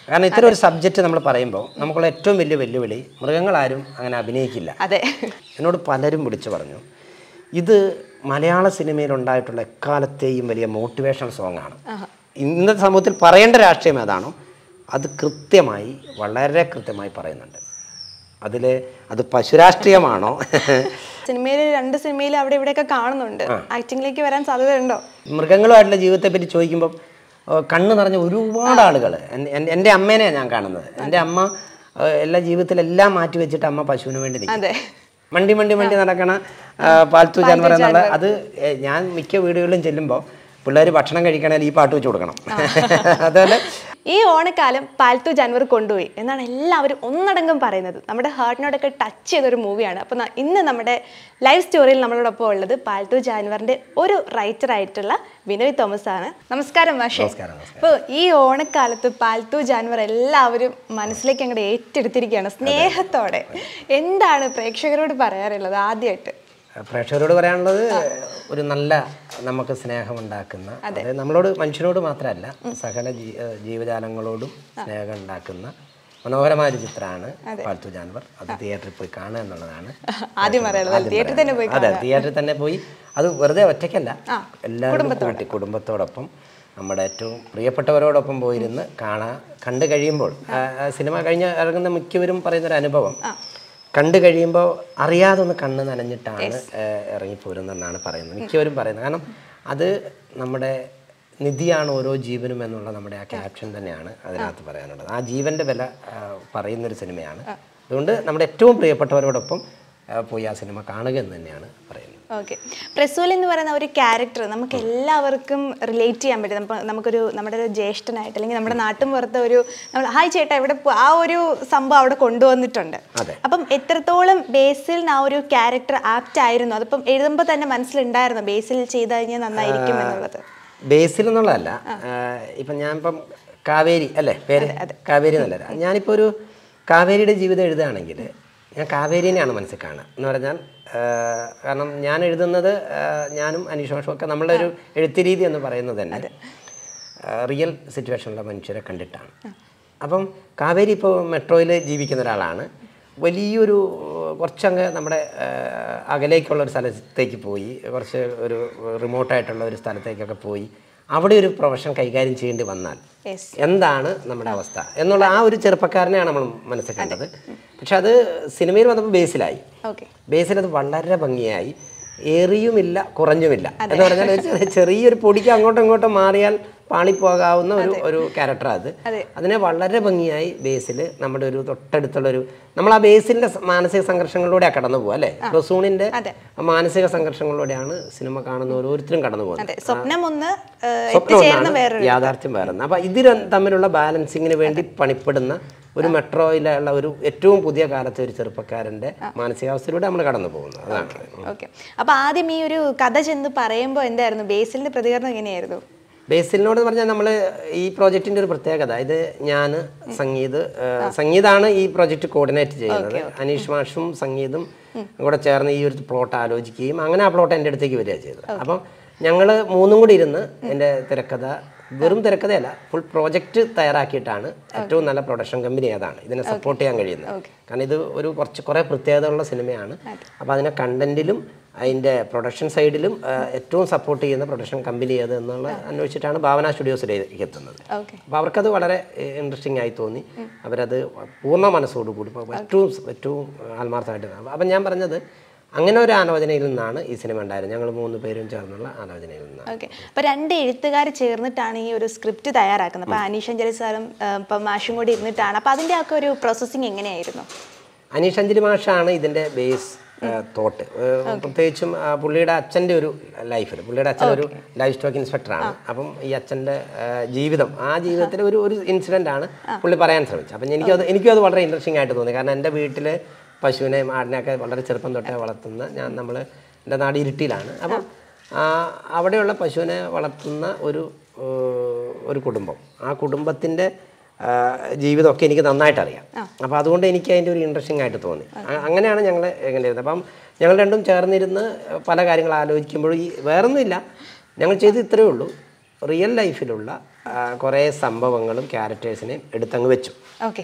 കാരണം ഇത്തരം ഒരു സബ്ജക്റ്റ് നമ്മൾ പറയുമ്പോൾ നമുക്കുള്ള ഏറ്റവും വലിയ വെല്ലുവിളി മൃഗങ്ങളാരും അങ്ങനെ അഭിനയിക്കില്ല അതെ എന്നോട് പലരും വിളിച്ചു പറഞ്ഞു ഇത് മലയാള സിനിമയിൽ ഉണ്ടായിട്ടുള്ള എക്കാലത്തെയും വലിയ മോട്ടിവേഷണൽ സോങ് ആണ് ഇന്നത്തെ സമൂഹത്തിൽ പറയേണ്ട രാഷ്ട്രീയം ഏതാണോ അത് കൃത്യമായി വളരെ കൃത്യമായി പറയുന്നുണ്ട് അതിൽ അത് പശുരാഷ്ട്രീയമാണോ സിനിമയിൽ രണ്ട് സിനിമയിൽ അവിടെ ഇവിടെയൊക്കെ കാണുന്നുണ്ട് ആക്ടിങ്ങിലേക്ക് വരാൻ സാധ്യതയുണ്ടോ മൃഗങ്ങളുമായിട്ടുള്ള ജീവിതത്തെ പറ്റി ചോദിക്കുമ്പോൾ ഏഹ്, കണ്ണ് നിറഞ്ഞ ഒരുപാട് ആളുകൾ എൻ്റെ അമ്മേനെയാണ് ഞാൻ കാണുന്നത് എൻ്റെ അമ്മ ഏഹ്, എല്ലാ ജീവിതത്തിലെല്ലാം മാറ്റി വെച്ചിട്ട് അമ്മ പശുവിന് വേണ്ടി നിൽക്കും അതെ മണ്ടി മണ്ടി മണ്ടി നടക്കണ ആ, പാൽത്തു ജാൻവർ എന്നുള്ള അത് ഏ, ഞാൻ മിക്ക വീടുകളിലും ചെല്ലുമ്പോൾ പിള്ളേർ ഭക്ഷണം കഴിക്കണമെങ്കിൽ ഈ പാട്ട് വെച്ച് കൊടുക്കണം അതുപോലെ ഈ ഓണക്കാലം പാൽത്തു ജാൻവർ കൊണ്ടുപോയി എന്നാണ് എല്ലാവരും ഒന്നടങ്കം പറയുന്നത് നമ്മുടെ ഹാർട്ടിനോടൊക്കെ ടച്ച് ചെയ്തൊരു മൂവിയാണ് അപ്പോൾ ഇന്ന് നമ്മുടെ ലൈവ് സ്റ്റോറിയിൽ നമ്മളോടൊപ്പം ഉള്ളത് പാൽത്തു ജാൻവറിന്റെ ഒരു റൈറ്റർ ആയിട്ടുള്ള വിനോയ് തോമസ് ആണ് നമസ്കാരം മാഷേ നമസ്കാരം, നമസ്കാരം. അപ്പോൾ ഈ ഓണക്കാലത്ത് പാൽത്തു ജാൻവർ എല്ലാവരും മനസ്സിലേക്ക് അങ്ങോട്ട് ഏറ്റെടുത്തിരിക്കുകയാണ് സ്നേഹത്തോടെ എന്താണ് പ്രേക്ഷകരോട് പറയാറുള്ളത് ആദ്യമായിട്ട് പ്രേക്ഷകരോട് പറയാനുള്ളത് ഒരു നല്ല നമുക്ക് സ്നേഹമുണ്ടാക്കുന്ന അതായത് നമ്മളോട് മനുഷ്യനോട് മാത്രമല്ല സകല ജീ ഏ, ജീവജാലങ്ങളോടും സ്നേഹം ഉണ്ടാക്കുന്ന മനോഹരമായ ഒരു ചിത്രമാണ് പാൽത്തു ജാൻവർ അത് തിയേറ്ററിൽ പോയി കാണുക എന്നുള്ളതാണ് ആദ്യം പറയാനുള്ളത് ആദ്യം തിയേറ്ററിൽ തന്നെ പോയി അതെ തിയേറ്ററിൽ തന്നെ പോയി അത് വെറുതെ ഒറ്റയ്ക്കല്ല എല്ലാവരും കൂട്ടി കുടുംബത്തോടൊപ്പം നമ്മുടെ ഏറ്റവും പ്രിയപ്പെട്ടവരോടൊപ്പം പോയിരുന്ന് കാണാൻ കണ്ടു കഴിയുമ്പോൾ ആ, ആ സിനിമ കഴിഞ്ഞ് ഇറങ്ങുന്ന മിക്കവരും പറയുന്നൊരു അനുഭവം കണ്ടു കഴിയുമ്പോൾ അറിയാതെ ഒന്ന് കണ്ണ് നനഞ്ഞിട്ടാണ് ഏ, ഇറങ്ങിപ്പോരുന്നെന്നാണ് പറയുന്നത് മിക്കവരും പറയുന്നത് കാരണം അത് നമ്മുടെ നിധിയാണ് ഓരോ ജീവനും എന്നുള്ള നമ്മുടെ ആ ക്യാപ്ഷൻ തന്നെയാണ് അതിനകത്ത് പറയാനുള്ളത് ആ ജീവന്റെ വില ആ, പറയുന്നൊരു സിനിമയാണ് അതുകൊണ്ട് നമ്മുടെ ഏറ്റവും പ്രിയപ്പെട്ടവരോടൊപ്പം ആ, പോയി ആ സിനിമ കാണുക എന്ന് തന്നെയാണ് പറയുന്നത് ഓക്കെ പ്രസൂൽ എന്ന് പറയുന്ന ഒരു ക്യാരക്ടർ നമുക്ക് എല്ലാവർക്കും റിലേറ്റ് ചെയ്യാൻ പറ്റും നമുക്ക് നമുക്കൊരു നമ്മുടെ ഒരു ജ്യേഷ്ഠനായിട്ട് അല്ലെങ്കിൽ നമ്മുടെ നാട്ടും പുറത്തെ ഒരു നമ്മൾ ഹായ് ചേട്ടാ ഇവിടെ പോ- ആ ഒരു സംഭവം അവിടെ കൊണ്ടുവന്നിട്ടുണ്ട് അതെ. അപ്പം എത്രത്തോളം ബേസിൽ ആ ഒരു ക്യാരക്ടർ ആപ്റ്റ് ആയിരുന്നു അതിപ്പം എഴുതുമ്പോൾ തന്നെ മനസ്സിലുണ്ടായിരുന്നു ബേസിൽ ചെയ്ത് കഴിഞ്ഞാൽ നന്നായിരിക്കും എന്നുള്ളത് ബേസിൽ എന്നുള്ളതല്ല ആ, ഇപ്പം ഞാനിപ്പം കാവേരി അല്ലേ പേര് കാവേരി എന്നല്ല ഞാനിപ്പോൾ ഒരു കാവേരിയുടെ ജീവിതം എഴുതുകയാണെങ്കിൽ ഞാൻ കാവേരിനെയാണ് മനസ്സിൽ കാണുക എന്ന് പറഞ്ഞാൽ ആ, കാരണം ഞാൻ എഴുതുന്നത് ആ, ഞാനും അനീഷോഷും ഒക്കെ നമ്മളുടെ ഒരു എഴുത്ത് രീതി എന്ന് പറയുന്നത് തന്നെ റിയൽ സിറ്റുവേഷനിലുള്ള മനുഷ്യരെ കണ്ടിട്ടാണ് അപ്പം കാവേരി ഇപ്പോൾ മെട്രോയിൽ ജീവിക്കുന്ന ഒരാളാണ് വലിയൊരു കുറച്ചങ്ങ് നമ്മുടെ ആ, അകലേക്കുള്ള ഒരു സ്ഥലത്തേക്ക് പോയി കുറച്ച് ഒരു റിമോട്ടായിട്ടുള്ള ഒരു സ്ഥലത്തേക്കൊക്കെ പോയി അവിടെ ഒരു പ്രൊഫഷൻ കൈകാര്യം ചെയ്യേണ്ടി വന്നാൽ യെസ് എന്താണ് നമ്മുടെ അവസ്ഥ എന്നുള്ള ആ ഒരു ചെറുപ്പക്കാരനെയാണ് നമ്മൾ മനസ്സിൽ കണ്ടത് പക്ഷെ അത് സിനിമയിൽ വന്നപ്പോൾ ബേസിലായി ഓക്കെ ബേസിൽ അത് വളരെ ഭംഗിയായി ഏറിയുമില്ല കുറഞ്ഞുമില്ല എന്ന് പറഞ്ഞാൽ ഒരു ചെറിയ- ചെറിയൊരു പൊടിക്ക് അങ്ങോട്ടും ഇങ്ങോട്ടും മാറിയാൽ പാളിപ്പോകാവുന്ന ഒരു ഒരു ക്യാരക്ടർ അത് അതെ. അതിനെ വളരെ ഭംഗിയായി ബേസിൽ നമ്മുടെ ഒരു തൊട്ടടുത്തുള്ള ഒരു നമ്മൾ ആ ബേസിന്റെ സ- മാനസിക സംഘർഷങ്ങളിലൂടെയാണ് കടന്നു പോകുക അല്ലേ റസൂണിന്റെ അതെ. മാനസിക സംഘർഷങ്ങളിലൂടെയാണ് സിനിമ കാണുന്ന ഓരോരുത്തരും കടന്നു പോകുന്നത് അതെ സ്വപ്നം ഒന്ന് ഏഹ്, സ്വപ്നം എത്തിച്ചേർന്ന ഒന്നാണ്, വേറൊരു യാഥാർത്ഥ്യം വേറെ അപ്പൊ ഇത് ര- തമ്മിലുള്ള ബാലൻസിങ്ങിന് വേണ്ടി പണിപ്പെടുന്ന ഒരു മെട്രോയിലുള്ള ഒരു ഏറ്റവും പുതിയ കാലത്തെ ഒരു ചെറുപ്പക്കാരന്റെ മാനസികാവസ്ഥയിലൂടെ നമ്മൾ കടന്നു പോകുന്നത് അതാണ് ഓക്കെ അപ്പൊ ആദ്യം ഈ ഒരു കഥ ചെന്ന് പറയുമ്പോൾ എന്തായിരുന്നു ബേസിലിന്റെ പ്രതികരണം എങ്ങനെയായിരുന്നു ബേസിലിനോട് പറഞ്ഞാൽ നമ്മൾ ഈ പ്രോജക്റ്റിന്റെ ഒരു പ്രത്യേകത ഇത് ഞാൻ സംഗീത് ഏഹ്, സംഗീതാണ് ഈ പ്രോജക്റ്റ് കോർഡിനേറ്റ് ചെയ്യുന്നത് അനീഷ് മാഷും സംഗീതും കൂടെ ചേർന്ന് ഈ ഒരു പ്ലോട്ട് ആലോചിക്കുകയും അങ്ങനെ ആ പ്ലോട്ട് എൻ്റെ അടുത്തേക്ക് വരിക ചെയ്തത് അപ്പം ഞങ്ങൾ മൂന്നും കൂടി ഇരുന്ന് എൻ്റെ തിരക്കഥ വെറും തിരക്കഥയല്ല ഫുൾ പ്രോജക്റ്റ് തയ്യാറാക്കിയിട്ടാണ് ഏറ്റവും നല്ല പ്രൊഡക്ഷൻ കമ്പനി ഏതാണ് ഇതിനെ സപ്പോർട്ട് ചെയ്യാൻ കഴിയുന്നത് കാരണം ഇത് ഒരു കുറച്ച് കുറേ പ്രത്യേകതകളുള്ള സിനിമയാണ് അപ്പോൾ അതിനെ കണ്ടന്റിലും അതിൻ്റെ പ്രൊഡക്ഷൻ സൈഡിലും ആ, ഏറ്റവും സപ്പോർട്ട് ചെയ്യുന്ന പ്രൊഡക്ഷൻ കമ്പനി ഏത് എന്നുള്ള അന്വേഷിച്ചിട്ടാണ് ഭാവന സ്റ്റുഡിയോസിലേക്ക് എത്തുന്നത് ഓക്കെ അപ്പോൾ അവർക്കത് വളരെ ഇൻട്രസ്റ്റിംഗ് ആയി തോന്നി അവരത് പൂർണ്ണ മനസ്സോടുകൂടി ഇപ്പൊ ഏറ്റവും ഏറ്റവും ആത്മാർത്ഥമായിട്ട് അപ്പം ഞാൻ പറഞ്ഞത് അങ്ങനെ ഒരു ആലോചനയിൽ നിന്നാണ് ഈ സിനിമ ഉണ്ടായത് ഞങ്ങൾ മൂന്ന് പേരും ചേർന്നുള്ള ആലോചനയിൽ നിന്നാണ് ഓക്കെ അപ്പൊ രണ്ട് എഴുത്തുകാർ ചേർന്നിട്ടാണ് ഈ ഒരു സ്ക്രിപ്റ്റ് തയ്യാറാക്കുന്നത് അപ്പൊ അനീഷ് അഞ്ജലി സാറും ഏഹ്, ഇപ്പൊ മാഷും കൂടി ഇരുന്നിട്ടാണ് അപ്പൊ അതിന്റെ ഒക്കെ ഒരു പ്രോസസ്സിങ് എങ്ങനെയായിരുന്നു അനീഷ് അഞ്ജലി മാഷാണ് ഇതിൻ്റെ ബേസ് തോട്ട് പ്രത്യേകിച്ചും ആ, പുള്ളിയുടെ അച്ഛൻ്റെ ഒരു ലൈഫിൽ പുള്ളിയുടെ അച്ഛൻ ഒരു ലൈഫ് സ്റ്റോക്ക് ഇൻസ്പെക്ടറാണ് അപ്പം ഈ അച്ഛൻ്റെ ജീവിതം ആ ജീവിതത്തിലെ ഒരു ഒരു ഇൻസിഡൻ്റ് ആണ് പുള്ളി പറയാൻ ശ്രമിച്ചത് അപ്പം എനിക്കത് എനിക്കും അത് വളരെ ഇൻട്രസ്റ്റിംഗ് ആയിട്ട് തോന്നി കാരണം എൻ്റെ വീട്ടിൽ പശുവിനെയും ആടിനെയൊക്കെ വളരെ ചെറുപ്പം തൊട്ടേ വളർത്തുന്ന ഞാൻ നമ്മൾ എൻ്റെ നാട് ഇരുട്ടിയിലാണ് അപ്പം ആ, അവിടെയുള്ള പശുവിനെ വളർത്തുന്ന ഒരു ഏഹ്, ഒരു കുടുംബം ആ കുടുംബത്തിൻ്റെ ആ, ജീവിതമൊക്കെ എനിക്ക് നന്നായിട്ട് അറിയാം അപ്പോൾ അതുകൊണ്ട് എനിക്ക് അതിൻ്റെ ഒരു ഇൻട്രസ്റ്റിംഗ് ആയിട്ട് തോന്നി അ- അങ്ങനെയാണ് ഞങ്ങൾ എങ്ങനെ ഇരുന്നത് അപ്പം ഞങ്ങൾ രണ്ടും ചേർന്നിരുന്ന് പല കാര്യങ്ങൾ ആലോചിക്കുമ്പോഴും ഈ വേറൊന്നുമില്ല ഞങ്ങൾ ചെയ്ത് ഇത്രയേ ഉള്ളൂ റിയൽ ലൈഫിലുള്ള കുറേ സംഭവങ്ങളും ക്യാരക്ടേഴ്സിനെയും എടുത്തങ്ങ് വെച്ചു ഓക്കെ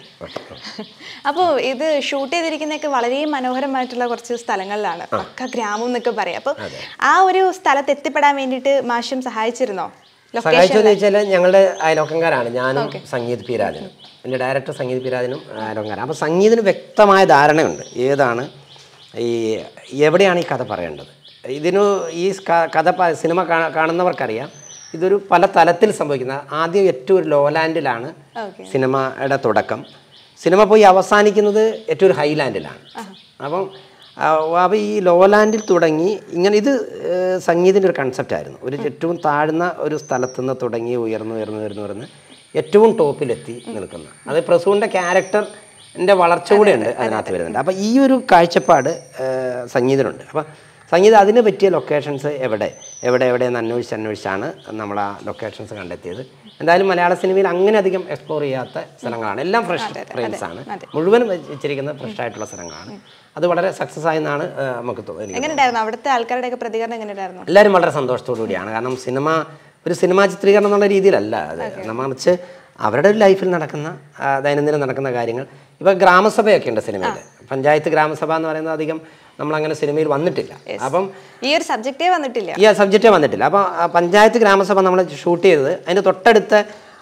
അപ്പോൾ ഇത് ഷൂട്ട് ചെയ്തിരിക്കുന്നതൊക്കെ വളരെ മനോഹരമായിട്ടുള്ള കുറച്ച് സ്ഥലങ്ങളിലാണ് പക്ക ഗ്രാമം എന്നൊക്കെ പറയാം അപ്പോൾ ആ ഒരു സ്ഥലത്ത് എത്തിപ്പെടാൻ വേണ്ടിയിട്ട് മാഷും സഹായിച്ചിരുന്നോ ലൊക്കേഷൻ സഹായിച്ചതെന്ന് വെച്ചാൽ ഞങ്ങളുടെ അയലോക്കംകാരാണ് ഞാനും സംഗീത് പി രാജനും എൻ്റെ ഡയറക്ടർ സംഗീത് പി രാജനും അയലോക്കംകാരാണ് അപ്പോൾ സംഗീതിന് വ്യക്തമായ ധാരണയുണ്ട് ഏതാണ് ഈ എവിടെയാണ് ഈ കഥ പറയേണ്ടത് ഇതിന് ഈ ക- കഥ പ- സിനിമ കാ- കാണുന്നവർക്കറിയാം ഇതൊരു പല തലത്തിൽ സംഭവിക്കുന്ന ആദ്യം ഏറ്റവും ഒരു ലോലാൻഡിലാണ് ഓക്കെ സിനിമയുടെ തുടക്കം സിനിമ പോയി അവസാനിക്കുന്നത് ഏറ്റവും ഒരു ഹൈലാൻഡിലാണ് അപ്പം അപ്പോൾ ഈ ലോലാൻഡിൽ തുടങ്ങി ഇങ്ങനെ ഇത് ഏഹ്, സംഗീതിൻ്റെ ഒരു കൺസെപ്റ്റായിരുന്നു ഒരു ഏറ്റവും താഴ്ന്ന ഒരു സ്ഥലത്തു നിന്ന് തുടങ്ങി ഉയർന്നു ഉയർന്നു ഉയർന്നു ഉയർന്ന് ഏറ്റവും ടോപ്പിലെത്തി നിൽക്കുന്ന അത് പ്രസൂണിൻ്റെ ക്യാരക്ടറിൻ്റെ വളർച്ച കൂടെയുണ്ട് അതിനകത്ത് വരുന്നുണ്ട് അപ്പോൾ ഈ ഒരു കാഴ്ചപ്പാട് ഏഹ്, സംഗീതനുണ്ട് അപ്പം സംഗീതം അതിന് പറ്റിയ ലൊക്കേഷൻസ് എവിടെ എവിടെ എവിടെ എന്ന് അന്വേഷിച്ച് അന്വേഷിച്ചാണ് നമ്മൾ ആ ലൊക്കേഷൻസ് കണ്ടെത്തിയത് എന്തായാലും മലയാള സിനിമയിൽ അങ്ങനെ അധികം എക്സ്പ്ലോർ ചെയ്യാത്ത സ്ഥലങ്ങളാണ് എല്ലാം ഫ്രഷ് ഫ്രെയിംസ് ആണ് മുഴുവൻ വെച്ചിരിക്കുന്ന ഫ്രഷ് ആയിട്ടുള്ള സ്ഥലങ്ങളാണ് അത് വളരെ സക്സസ് ആയെന്നാണ് ആ, നമുക്ക് തോന്നുന്നത് എങ്ങനെയുണ്ടായിരുന്നു അവിടുത്തെ ആൾക്കാരുടെയൊക്കെ പ്രതികരണം എങ്ങനെയുണ്ടായിരുന്നു എല്ലാവരും വളരെ സന്തോഷത്തോടു കൂടിയാണ് കാരണം സിനിമ ഒരു സിനിമാ ചിത്രീകരണം എന്നുള്ള രീതിയിലല്ല അത് മറിച്ച് അവരുടെ ഒരു ലൈഫിൽ നടക്കുന്ന ആ, ദൈനംദിനം നടക്കുന്ന കാര്യങ്ങൾ ഇപ്പോൾ ഗ്രാമസഭയൊക്കെ ഉണ്ട് സിനിമയിൽ പഞ്ചായത്ത് ഗ്രാമസഭ എന്ന് പറയുന്നത് അധികം നമ്മളങ്ങനെ സിനിമയിൽ വന്നിട്ടില്ല അപ്പം ഈ ഒരു സബ്ജക്റ്റേ വന്നിട്ടില്ല ഈ സബ്ജക്റ്റേ വന്നിട്ടില്ല അപ്പോൾ പഞ്ചായത്ത് ഗ്രാമസഭ നമ്മൾ ഷൂട്ട് ചെയ്തത് അതിൻ്റെ തൊട്ടടുത്ത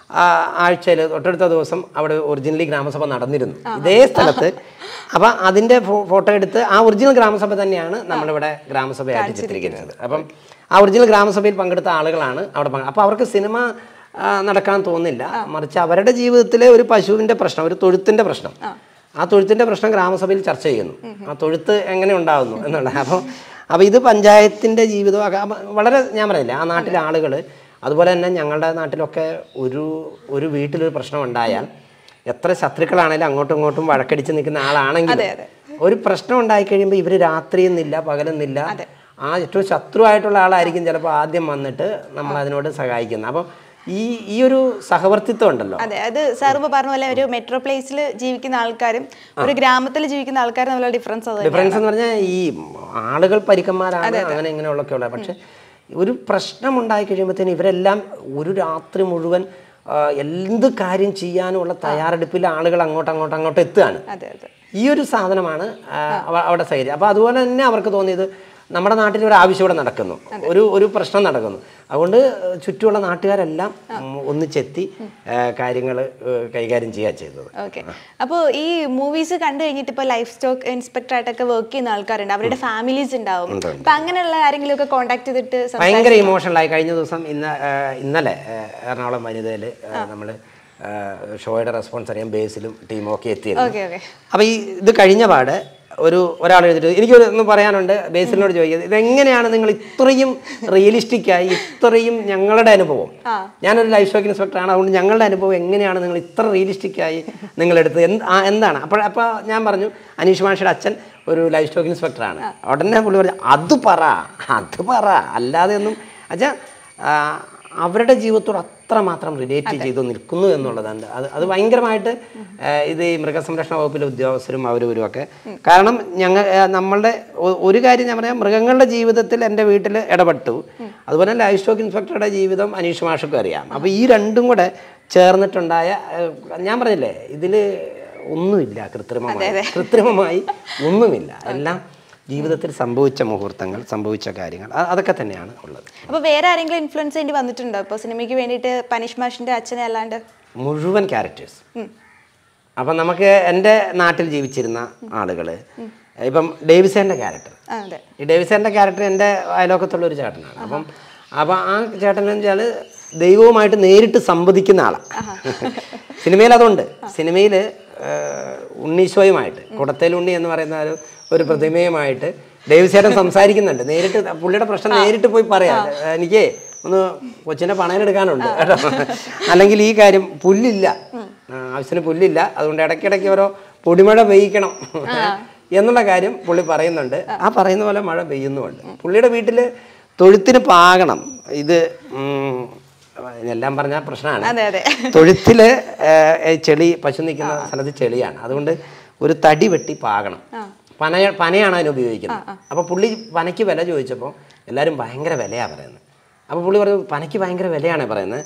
ആഴ്ചയിൽ തൊട്ടടുത്ത ദിവസം അവിടെ ഒറിജിനലി ഗ്രാമസഭ നടന്നിരുന്നു ഇതേ സ്ഥലത്ത് അപ്പം അതിൻ്റെ ഫോട്ടോ എടുത്ത് ആ ഒറിജിനൽ ഗ്രാമസഭ തന്നെയാണ് നമ്മളിവിടെ ഗ്രാമസഭയായിട്ട് ചിത്രീകരിച്ചത് അപ്പം ആ ഒറിജിനൽ ഗ്രാമസഭയിൽ പങ്കെടുത്ത ആളുകളാണ് അവിടെ പങ്കെ അപ്പോൾ അവർക്ക് സിനിമ ആ, നടക്കാൻ തോന്നില്ല മറിച്ച് അവരുടെ ജീവിതത്തിലെ ഒരു പശുവിൻ്റെ പ്രശ്നം ഒരു തൊഴുത്തിൻ്റെ പ്രശ്നം ആ തൊഴുത്തിൻ്റെ പ്രശ്നം ഗ്രാമസഭയിൽ ചർച്ച ചെയ്യുന്നു ആ തൊഴുത്ത് എങ്ങനെ ഉണ്ടാകുന്നു എന്നുള്ളത് അപ്പോൾ അപ്പോൾ ഇത് പഞ്ചായത്തിൻ്റെ ജീവിതം ഒക്കെ അപ്പൊ വളരെ ഞാൻ പറഞ്ഞില്ലേ ആ നാട്ടിലെ ആളുകൾ അതുപോലെ തന്നെ ഞങ്ങളുടെ നാട്ടിലൊക്കെ ഒരു ഒരു വീട്ടിലൊരു പ്രശ്നം ഉണ്ടായാൽ എത്ര ശത്രുക്കളാണേലും അങ്ങോട്ടും ഇങ്ങോട്ടും വഴക്കടിച്ച് നിൽക്കുന്ന ആളാണെങ്കിൽ ഒരു പ്രശ്നം ഉണ്ടായി കഴിയുമ്പോൾ ഇവർ രാത്രിയെന്നില്ല പകലെന്നില്ല ആ ഏറ്റവും ശത്രുവായിട്ടുള്ള ആളായിരിക്കും ചിലപ്പോൾ ആദ്യം വന്നിട്ട് നമ്മൾ അതിനോട് സഹായിക്കുന്നത് അപ്പം ഈ ഈ ഒരു സഹവർത്തിത്വം ഉണ്ടല്ലോ അതെ അത് സാർ ഇപ്പോൾ പറഞ്ഞ പോലെ ഒരു മെട്രോ പ്ലേസിൽ ജീവിക്കുന്ന ആൾക്കാരും ഒരു ഗ്രാമത്തിൽ ജീവിക്കുന്ന ആൾക്കാരും തമ്മിലുള്ള ഡിഫറൻസ് അത് ഡിഫറൻസ് എന്ന് പറഞ്ഞാൽ ഈ ആളുകൾ പരിക്കന്മാരാണ് അങ്ങനെ ഇങ്ങനെയുള്ളൊക്കെ ഉള്ളത് പക്ഷെ ഒരു പ്രശ്നം ഉണ്ടായി കഴിയുമ്പോഴത്തേന് ഇവരെല്ലാം ഒരു രാത്രി മുഴുവൻ ആ, എന്ത് കാര്യം ചെയ്യാനുമുള്ള തയ്യാറെടുപ്പിൽ ആളുകൾ അങ്ങോട്ട് അങ്ങോട്ട് അങ്ങോട്ട് എത്തുകയാണ് അതെ അതെ ഈ ഒരു സാധനമാണ് ആ, അവ- അവിടെ സൈഡ് അപ്പോൾ അതുപോലെ തന്നെ അവർക്ക് തോന്നിയത് നമ്മുടെ നാട്ടിൽ ഒരു ആവശ്യം ഇവിടെ നടക്കുന്നു ഒരു ഒരു പ്രശ്നം നടക്കുന്നു അതുകൊണ്ട് ചുറ്റുമുള്ള നാട്ടുകാരെല്ലാം ഉം, ഒന്നിച്ചെത്തി കാര്യങ്ങൾ കൈകാര്യം ചെയ്യുക ചെയ്തത് ഓക്കെ അപ്പോൾ ഈ മൂവീസ് കണ്ടു കഴിഞ്ഞിട്ട് ഇപ്പോൾ ലൈഫ് സ്റ്റോക്ക് ഇൻസ്പെക്ടർ ആയിട്ടൊക്കെ വർക്ക് ചെയ്യുന്ന ആൾക്കാരുണ്ട് അവരുടെ ഫാമിലീസ് ഉണ്ടാവും അപ്പൊ അങ്ങനെയുള്ള ആരെങ്കിലും ഒക്കെ കോൺടാക്ട് ചെയ്തിട്ട് സംസാ- ഭയങ്കര ഇമോഷണലായി കഴിഞ്ഞ ദിവസം ഇന്ന് ആ, ഇന്നലെ ആ, എറണാകുളം വനിതയിൽ നമ്മൾ ഷോയുടെ റെസ്പോൺസ് അറിയാൻ ബേസിലും ടീമും ഒക്കെ എത്തിയിരുന്നു ഓക്കെ ഓക്കെ അപ്പോൾ ഈ ഇത് കഴിഞ്ഞ പാട് ഒരു ഒരാൾ എഴുതിയിട്ട് എനിക്കൊരു ഒന്ന് പറയാനുണ്ട് ബേസിലിനോട് ചോദിക്കുന്നത് ഇതെങ്ങനെയാണ് നിങ്ങൾ ഇത്രയും റിയലിസ്റ്റിക് ആയി ഇത്രയും ഞങ്ങളുടെ അനുഭവം ഞാനൊരു ലൈഫ് സ്റ്റോക്ക് ഇൻസ്പെക്ടറാണ് അതുകൊണ്ട് ഞങ്ങളുടെ അനുഭവം എങ്ങനെയാണ് നിങ്ങൾ ഇത്ര റിയലിസ്റ്റിക് ആയി നിങ്ങൾ എടുത്തത് എന്ത് ആ, എന്താണ് അപ്പോൾ അപ്പോൾ ഞാൻ പറഞ്ഞു അനീഷ് മാഷിയുടെ അച്ഛൻ ഒരു ലൈഫ് സ്റ്റോക്ക് ഇൻസ്പെക്ടറാണ് ഉടനെ പുള്ളി പറഞ്ഞു അത് പറ അത് പറ അല്ലാതെ ഒന്നും അച്ഛാ ആ, അവരുടെ ജീവിതത്തോട് അത്രമാത്രം റിലേറ്റ് ചെയ്ത് നിൽക്കുന്നു എന്നുള്ളതാണ് അത് അത് ഭയങ്കരമായിട്ട് ആ, ഇത് ഈ മൃഗസംരക്ഷണ വകുപ്പിലെ ഉദ്യോഗസ്ഥരും അവരും ഇവരും ഒക്കെ കാരണം ഞങ്ങൾ ആ, നമ്മളുടെ ഒ- ഒരു കാര്യം ഞാൻ പറയാം മൃഗങ്ങളുടെ ജീവിതത്തിൽ എൻ്റെ വീട്ടിൽ ഇടപെട്ടു അതുപോലെ തന്നെ ലൈഫ് സ്റ്റോക്ക് ഇൻസ്പെക്ടറുടെ ജീവിതം അനീഷ് മാഷക്കും അറിയാം അപ്പോൾ ഈ രണ്ടും കൂടെ ചേർന്നിട്ടുണ്ടായ ആ, ഞാൻ പറഞ്ഞില്ലേ ഇതിൽ ഒന്നുമില്ല കൃത്രിമമായി കൃത്രിമമായി ഒന്നുമില്ല എല്ലാം ജീവിതത്തിൽ സംഭവിച്ച മുഹൂർത്തങ്ങൾ സംഭവിച്ച കാര്യങ്ങൾ അ- അതൊക്കെ തന്നെയാണ് ഉള്ളത് അപ്പോൾ വേറെ ആരെങ്കിലും ഇൻഫ്ലുവൻസ് ചെയ്യേണ്ടി വന്നിട്ടുണ്ടോ ഇപ്പോൾ സിനിമയ്ക്ക് വേണ്ടിയിട്ട് പനിഷ് മാഷിന്റെ അച്ഛനെ അല്ലാണ്ട് മുഴുവൻ ക്യാരക്ടേഴ്സ് അപ്പം നമുക്ക് എൻ്റെ നാട്ടിൽ ജീവിച്ചിരുന്ന ആളുകൾ ഇപ്പം ഡേവിസേൻ്റെ ക്യാരക്ടർ ആ, അതെ ഈ ഡേവിസേൻ്റെ ക്യാരക്ടർ എൻ്റെ അയലോക്കത്തുള്ള ഒരു ചേട്ടനാണ് അപ്പം അപ്പം ആ ചേട്ടൻ എന്ന് വെച്ചാൽ ദൈവവുമായിട്ട് നേരിട്ട് സംവദിക്കുന്ന ആളാണ് സിനിമയിൽ അതുണ്ട് സിനിമയിൽ ഉണ്ണീശോയുമായിട്ട് കുടത്തേൽ ഉണ്ണി എന്ന് പറയുന്ന ഒരു ഒരു പ്രതിമയുമായിട്ട് ഡേവിസേട്ടൻ സംസാരിക്കുന്നുണ്ട് നേരിട്ട് പുള്ളിയുടെ പ്രശ്നം നേരിട്ട് പോയി പറയാം എനിക്ക് ഒന്ന് കൊച്ചിൻ്റെ പണയനെടുക്കാനുണ്ട് കേട്ടോ അല്ലെങ്കിൽ ഈ കാര്യം പുല്ലില്ല ആ, ആവശ്യത്തിന് പുല്ലില്ല അതുകൊണ്ട് ഇടയ്ക്കിടയ്ക്ക് ഓരോ പൊടിമഴ പെയ്യിക്കണം എന്നുള്ള കാര്യം പുള്ളി പറയുന്നുണ്ട് ആ പറയുന്ന പോലെ മഴ പെയ്യുന്നുമുണ്ട് പുള്ളിയുടെ വീട്ടിൽ തൊഴുത്തിന് പാകണം ഇത് ഉം, എല്ലാം പറഞ്ഞ പ്രശ്നമാണ് അതെ അതെ തൊഴുത്തില് ഏഹ്, ഏഹ്, ചെളി പശു നിൽക്കുന്ന സ്ഥലത്ത് ചെളിയാണ് അതുകൊണ്ട് ഒരു തടി വെട്ടി പാകണം പന പനയാണ് അതിന് ഉപയോഗിക്കുന്നത് അപ്പോൾ പുള്ളി പനയ്ക്ക് വില ചോദിച്ചപ്പോൾ എല്ലാവരും ഭയങ്കര വിലയാണ് പറയുന്നത് അപ്പോൾ പുള്ളി പറഞ്ഞു പനയ്ക്ക് ഭയങ്കര വിലയാണ് പറയുന്നത്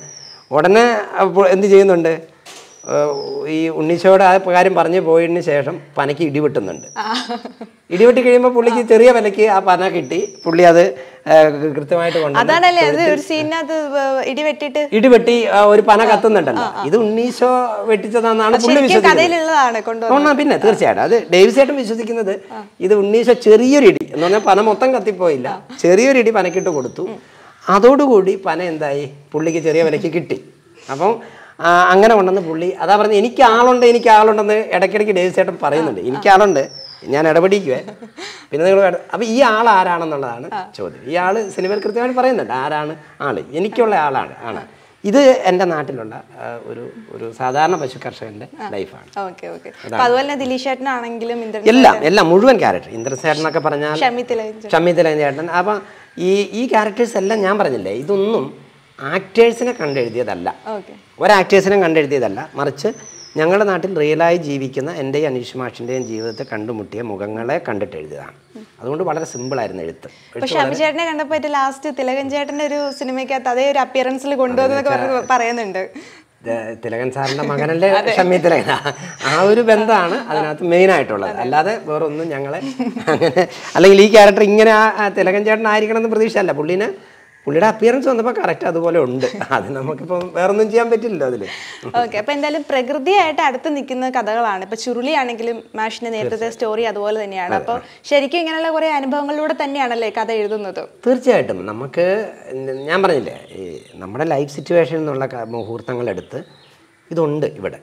ഉടനെ അപ്പോൾ എന്ത് ചെയ്യുന്നുണ്ട് ഏഹ് ഈ ഉണ്ണീശോയുടെ ആ കാര്യം പറഞ്ഞു പോയതിന് ശേഷം പനയ്ക്ക് ഇടിവെട്ടുന്നുണ്ട് ഇടിവെട്ടി കഴിയുമ്പോൾ പുള്ളിക്ക് ചെറിയ വിലയ്ക്ക് ആ പന കിട്ടി പുള്ളി അത് ഏഹ് കൃത്യമായിട്ട് കൊണ്ട് അതാണല്ലേ അത് ഒരു സീനിനകത്ത് ഇടി വെട്ടിട്ട് ഇടിവെട്ടി ആ, ഒരു പന കത്തുന്നുണ്ടല്ലോ ഇത് ഉണ്ണീശോ വെട്ടിച്ചതാണെന്നാണ് പുള്ളി ശരിക്കും വിശ്വസിക്കുന്നത് കഥയിലുള്ളതാണ് കൊണ്ടുവന്നത് ആ, പിന്നെ തീർച്ചയായിട്ടും അത് ഡേവിസേട്ടൻ വിശ്വസിക്കുന്നത് ഇത് ഉണ്ണീശോ ചെറിയൊരു ഇടി എന്ന് പറഞ്ഞാൽ പന മൊത്തം കത്തിപ്പോയില്ല ചെറിയൊരു ഇടി പനക്കിട്ട് കൊടുത്തു അതോടുകൂടി പന എന്തായി പുള്ളിക്ക് ചെറിയ വിലയ്ക്ക് കിട്ടി അപ്പം ആ, അങ്ങനെ ഉണ്ടെന്ന് പുള്ളി അതാ പറഞ്ഞത് എനിക്ക് ആളുണ്ട് എനിക്ക് ആളുണ്ടെന്ന് ഇടയ്ക്കിടയ്ക്ക് ഡേവിസേട്ടൻ പറയുന്നുണ്ട് എനിക്ക് ആളുണ്ട് ഞാൻ ഇടപെടിക്കുവേ പിന്നെ നിങ്ങൾ അപ്പം ഈ ആൾ ആരാണെന്നുള്ളതാണ് ചോദ്യം ഈ ആൾ സിനിമയിൽ കൃത്യമായിട്ട് പറയുന്നുണ്ട് ആരാണ് ആള് എനിക്കുള്ള ആളാണ് ആണ് ഇത് എൻ്റെ നാട്ടിലുള്ള ആ, ഒരു ഒരു സാധാരണ പശു കർഷകൻ്റെ ലൈഫാണ് ഓക്കെ ഓക്കെ അപ്പൊ അതുപോലെ തന്നെ ദിലീഷ് ചേട്ടനാണെങ്കിലും ഇന്ദ്രൻ എല്ലാം എല്ലാം മുഴുവൻ ക്യാരക്ടർ ഇന്ദ്രസേട്ടൻ എന്നൊക്കെ പറഞ്ഞാൽ ഷമി തിലകൻ ഷമീതലൻ ചേട്ടൻ അപ്പം ഈ ഈ ക്യാരക്ടേഴ്സ് എല്ലാം ഞാൻ പറഞ്ഞില്ലേ ഇതൊന്നും ആക്ടേഴ്സിനെ കണ്ടെഴുതിയതല്ല ഓക്കെ ഒരു ആക്ടേഴ്സിനെ കണ്ടെഴുതിയതല്ല മറിച്ച് ഞങ്ങളുടെ നാട്ടിൽ റിയലായി ജീവിക്കുന്ന എൻ്റെയും അനീഷ് മാഷിൻ്റെയും ജീവിതത്തെ കണ്ടുമുട്ടിയ മുഖങ്ങളെ കണ്ടിട്ട് എഴുതിയതാണ് അതുകൊണ്ട് വളരെ സിമ്പിളായിരുന്നു എഴുത്ത് ഇപ്പൊ ഷമി ചേട്ടനെ കണ്ടപ്പോ ഏറ്റവും ലാസ്റ്റ് തിലകൻ ചേട്ടന്റെ ഒരു സിനിമയ്ക്കകത്ത് അതേ ഒരു അപ്പിയറൻസിൽ കൊണ്ടുവന്നൊക്കെ പറഞ്ഞ് പറയുന്നുണ്ട് ദ- തിലകൻ സാറിന്റെ മകനല്ലേ ഷമ്മി തിലകൻ ആ ഒരു ബന്ധമാണ് അതിനകത്ത് മെയിൻ ആയിട്ടുള്ളത് അല്ലാതെ വേറൊന്നും ഞങ്ങളെ അങ്ങനെ അല്ലെങ്കിൽ ഈ ക്യാരക്ടർ ഇങ്ങനെ ആ ആ തിലകൻ ചേട്ടൻ ആയിരിക്കണം എന്ന് പ്രതീക്ഷയല്ല പുള്ളീനെ പുള്ളിയുടെ അപ്പിയറൻസ് വന്നപ്പോൾ കറക്റ്റ് അതുപോലെ ഉണ്ട് അത് നമുക്കിപ്പം വേറൊന്നും ചെയ്യാൻ പറ്റില്ലല്ലോ അതിൽ ഓക്കെ അപ്പൊ എന്തായാലും പ്രകൃതിയായിട്ട് അടുത്ത് നിൽക്കുന്ന കഥകളാണ് ഇപ്പൊ ചുരുളി ആണെങ്കിലും മാഷിന്റെ നേരത്തെ സ്റ്റോറി അതുപോലെ തന്നെയാണ് അപ്പൊ ശരിക്കും ഇങ്ങനെയുള്ള കുറെ അനുഭവങ്ങളിലൂടെ തന്നെയാണല്ലേ കഥ എഴുതുന്നത് തീർച്ചയായിട്ടും നമുക്ക് ഞാൻ പറഞ്ഞില്ലേ ഈ നമ്മുടെ ലൈഫ് സിറ്റുവേഷൻ എന്നുള്ള ക- മുഹൂർത്തങ്ങളെടുത്ത് ഇതുണ്ട് ഇവിടെ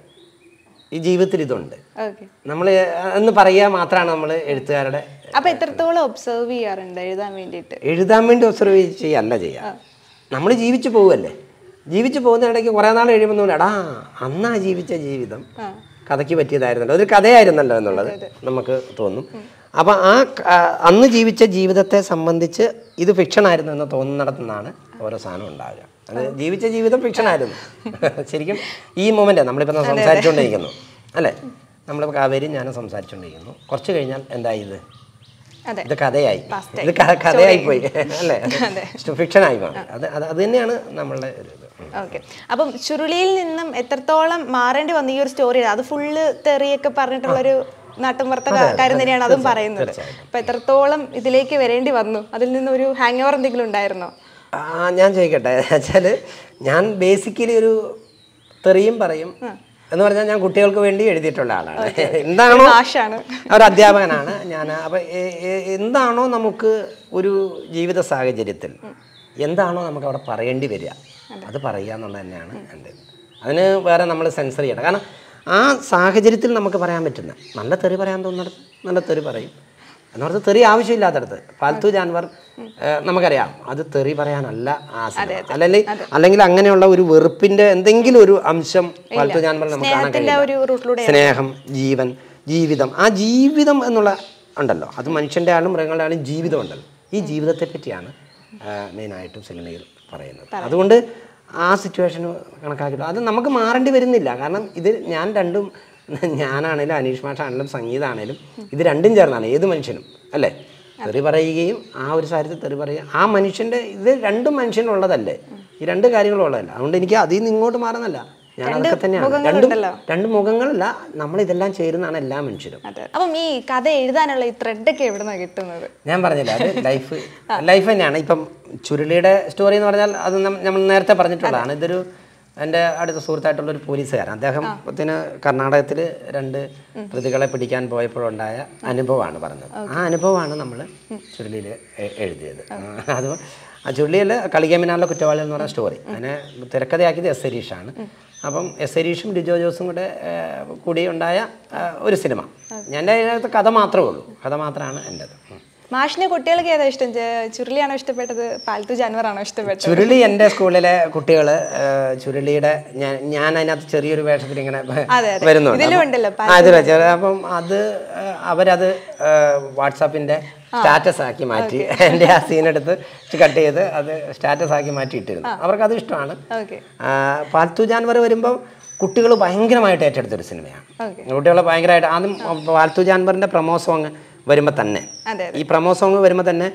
ഈ ജീവിതത്തിൽ ഇതുണ്ട് ഓക്കെ നമ്മൾ എന്ന് പറയുക മാത്രമാണ് നമ്മൾ എഴുത്തുകാരുടെ അപ്പൊ എത്രത്തോളം ഒബ്സർവ് ചെയ്യാറുണ്ട് എഴുതാൻ വേണ്ടിയിട്ട് എഴുതാൻ വേണ്ടി ഒബ്സർവ് ചെയ്യല്ല ചെയ്യുക നമ്മൾ ജീവിച്ചു പോവല്ലേ ജീവിച്ചു പോകുന്ന ഇടയ്ക്ക് കുറേ നാൾ കഴിയുമ്പോൾ നമ്മൾ എടാ അന്നാ ജീവിച്ച ജീവിതം കഥയ്ക്ക് പറ്റിയതായിരുന്നല്ലോ ഒരു കഥയായിരുന്നല്ലോ എന്നുള്ളത് നമുക്ക് തോന്നും അപ്പം ആ ക- ആ അന്ന് ജീവിച്ച ജീവിതത്തെ സംബന്ധിച്ച് ഇത് ഫിക്ഷൻ ആയിരുന്നു എന്ന് തോന്നുന്നിടത്തുനിന്നാണ് ഓരോ സാധനം ഉണ്ടാവുക അത് ജീവിച്ച ജീവിതം ഫിക്ഷൻ ആയിരുന്നു ശരിക്കും ഈ മൊമെൻ്റ് നമ്മളിപ്പോൾ സംസാരിച്ചുകൊണ്ടിരിക്കുന്നു അല്ലേ നമ്മളിപ്പോൾ കാവേരി ഞാനും സംസാരിച്ചുകൊണ്ടിരിക്കുന്നു കുറച്ച് കഴിഞ്ഞാൽ എന്തായി ഇത് അതെ ഇത് കഥയായി ഇത് ക- കഥയായി പോയി അല്ലേ ഫിക്ഷൻ ആയി മാറി അത് അത് അത് തന്നെയാണ് നമ്മളുടെ ഒരു ഇത് ഉം. ഓക്കെ അപ്പം ചുരുളിയിൽ നിന്നും എത്രത്തോളം മാറേണ്ടി വന്നു ഈ ഒരു സ്റ്റോറി അത് ഫുള്ള് തെറിയൊക്കെ പറഞ്ഞിട്ടുള്ള ഒരു നാട്ടുമ്പുറത്തെ കാര്യം തന്നെയാണ് അതും പറയുന്നത് അപ്പൊ എത്രത്തോളം ഇതിലേക്ക് വരേണ്ടി വന്നു അതിൽ നിന്ന് ഒരു ഹാങ് ഓവർ എന്തെങ്കിലും ഉണ്ടായിരുന്നോ ആ ഞാൻ ചോദിക്കട്ടെ വെച്ചാൽ ഞാൻ ബേസിക്കലി ഒരു തെറിയും പറയും എന്ന് പറഞ്ഞാൽ ഞാൻ കുട്ടികൾക്ക് വേണ്ടി എഴുതിയിട്ടുള്ള ആളാണ് എന്താണോ മാഷാണ് ഒരു അധ്യാപകനാണ് ഞാൻ അപ്പം എന്താണോ നമുക്ക് ഒരു ജീവിത സാഹചര്യത്തിൽ എന്താണോ നമുക്ക് അവിടെ പറയേണ്ടി വരിക അത് പറയുക എന്നുള്ളത് തന്നെയാണ് എൻ്റെ ഇത്. അതിന് വേറെ നമ്മൾ സെൻസർ ചെയ്യണം കാരണം ആ സാഹചര്യത്തിൽ നമുക്ക് പറയാൻ പറ്റുന്ന നല്ല തെറി പറയാൻ തോന്നുന്നിടത്ത് നല്ല തെറി പറയും എന്ന് പറഞ്ഞാൽ തെറി ആവശ്യമില്ലാത്തടത്ത് പാൽത്തു ജാൻവർ ഏഹ്, നമുക്കറിയാം അത് തെറി പറയാനല്ല ആ സിനിമ. അല്ലെങ്കിൽ അല്ലെങ്കിൽ അങ്ങനെയുള്ള ഒരു വെറുപ്പിന്റെ എന്തെങ്കിലും ഒരു അംശം പാൽത്തു ജാൻവർ നമുക്ക് കാണാൻ സ്നേഹത്തിന്റെ ഒരു കഴിയില്ല റൂട്ടിലൂടെ സ്നേഹം ജീവൻ ജീവിതം ആ ജീവിതം എന്നുള്ള ഉണ്ടല്ലോ അത് മനുഷ്യൻ്റെ ആളും മൃഗങ്ങളുടെ ആളും ജീവിതം ഉണ്ടല്ലോ ഈ ജീവിതത്തെ പറ്റിയാണ് മെയിനായിട്ടും സിനിമയിൽ പറയുന്നത് അതുകൊണ്ട് ആ സിറ്റുവേഷൻ കണക്കാക്കിയിട്ട് അത് നമുക്ക് മാറേണ്ടി വരുന്നില്ല കാരണം ഇത് ഞാൻ രണ്ടും ഞാനാണേലും അനീഷ് മാഷാണേലും സംഗീതമാണേലും ഇത് രണ്ടും ചേർന്നാണ് ഏത് മനുഷ്യനും അല്ലേ തെറി പറയുകയും ആ ഒരു സാഹചര്യത്തിൽ തെറി പറയുക ആ മനുഷ്യൻ്റെ ഇത് രണ്ടും മനുഷ്യനുള്ളതല്ലേ ഈ രണ്ട് കാര്യങ്ങളും ഉള്ളതല്ല അതുകൊണ്ട് എനിക്ക് അതിൽ നിന്ന് ഇങ്ങോട്ട് മാറുന്നല്ല ഞാൻ അതൊക്കെ തന്നെയാണ് രണ്ടും മുഖങ്ങളുണ്ടല്ലോ. രണ്ട് മുഖങ്ങളല്ല നമ്മൾ ഇതെല്ലാം ചേരുന്നതാണ് എല്ലാ മനുഷ്യരും അതെ അപ്പം ഈ കഥ എഴുതാനുള്ള ഈ ത്രെഡൊക്കെ എവിടുന്നാണ് കിട്ടുന്നത് ഞാൻ പറഞ്ഞില്ല അത് ലൈഫ് ലൈഫ് തന്നെയാണ് ഇപ്പം ചുരുളിയുടെ സ്റ്റോറി എന്ന് പറഞ്ഞാൽ അത് നം- നമ്മൾ നേരത്തെ പറഞ്ഞിട്ടുള്ളതാണ് ഇതൊരു എൻ്റെ അടുത്ത സുഹൃത്തായിട്ടുള്ള ഒരു പോലീസുകാരൻ അദ്ദേഹത്തിന് കർണാടകത്തിൽ രണ്ട് പ്രതികളെ പിടിക്കാൻ പോയപ്പോഴുണ്ടായ അനുഭവമാണ് പറഞ്ഞത് ആ അനുഭവമാണ് നമ്മൾ ചുരുളിയിൽ എഴുതിയത് ആ, അത് ആ ചുരുളിയിൽ കളികമിനാറിലെ കുറ്റവാളി എന്ന് പറഞ്ഞ സ്റ്റോറി അതിനെ തിരക്കഥയാക്കിയത് എസ് ഹരീഷാണ് അപ്പം എസ് ഹരീഷും ഡിജോ ജോസും കൂടെ ഏഹ്, കൂടി ഉണ്ടായ ഏഹ്, ഒരു സിനിമ എൻ്റെ അതിനകത്ത് കഥ മാത്രമേ ഉള്ളൂ കഥ മാത്രമാണ് എൻ്റെത് ഉം. മാഷിനെ കുട്ടികൾക്ക് ഏതാ ഇഷ്ടം ചെ- ചുരുളിയാണോ ഇഷ്ടപ്പെട്ടത് പാൽത്തു ജാനുവറാണോ ഇഷ്ടപ്പെട്ടത് ചുരുളി എൻ്റെ സ്കൂളിലെ കുട്ടികൾ ചുരുളിയുടെ ഞാൻ ഞാൻ അതിനകത്ത് ചെറിയൊരു വേഷത്തിൽ ഇങ്ങനെ അതെ. വരുന്നുണ്ട് ഇതിലും അപ്പം- ഉണ്ടല്ലോ, ആ, ഇതിലും ചെറിയ- അപ്പം അത് ഏഹ്, അവരത് വാട്സാപ്പിൻ്റെ സ്റ്റാറ്റസ് ആക്കി മാറ്റി എൻ്റെ ആ സീൻ എടുത്ത് കട്ട് ചെയ്ത് അത് സ്റ്റാറ്റസ് ആക്കി മാറ്റി ഇട്ടിരുന്നു അവർക്കത് ഇഷ്ടമാണ് ഓക്കെ ആ, പാൽത്തു ജാൻവർ വരുമ്പോൾ കുട്ടികൾ ഭയങ്കരമായിട്ട് ഏറ്റെടുത്തൊരു സിനിമയാണ് ഓക്കെ കുട്ടികൾ ഭയങ്കരമായിട്ട് ആദ്യം പാൽത്തു ജാൻവറിൻ്റെ പ്രമോ സോങ് വരുമ്പോൾ തന്നെ അതെ ഈ പ്രമോ സോങ് വരുമ്പോൾ തന്നെ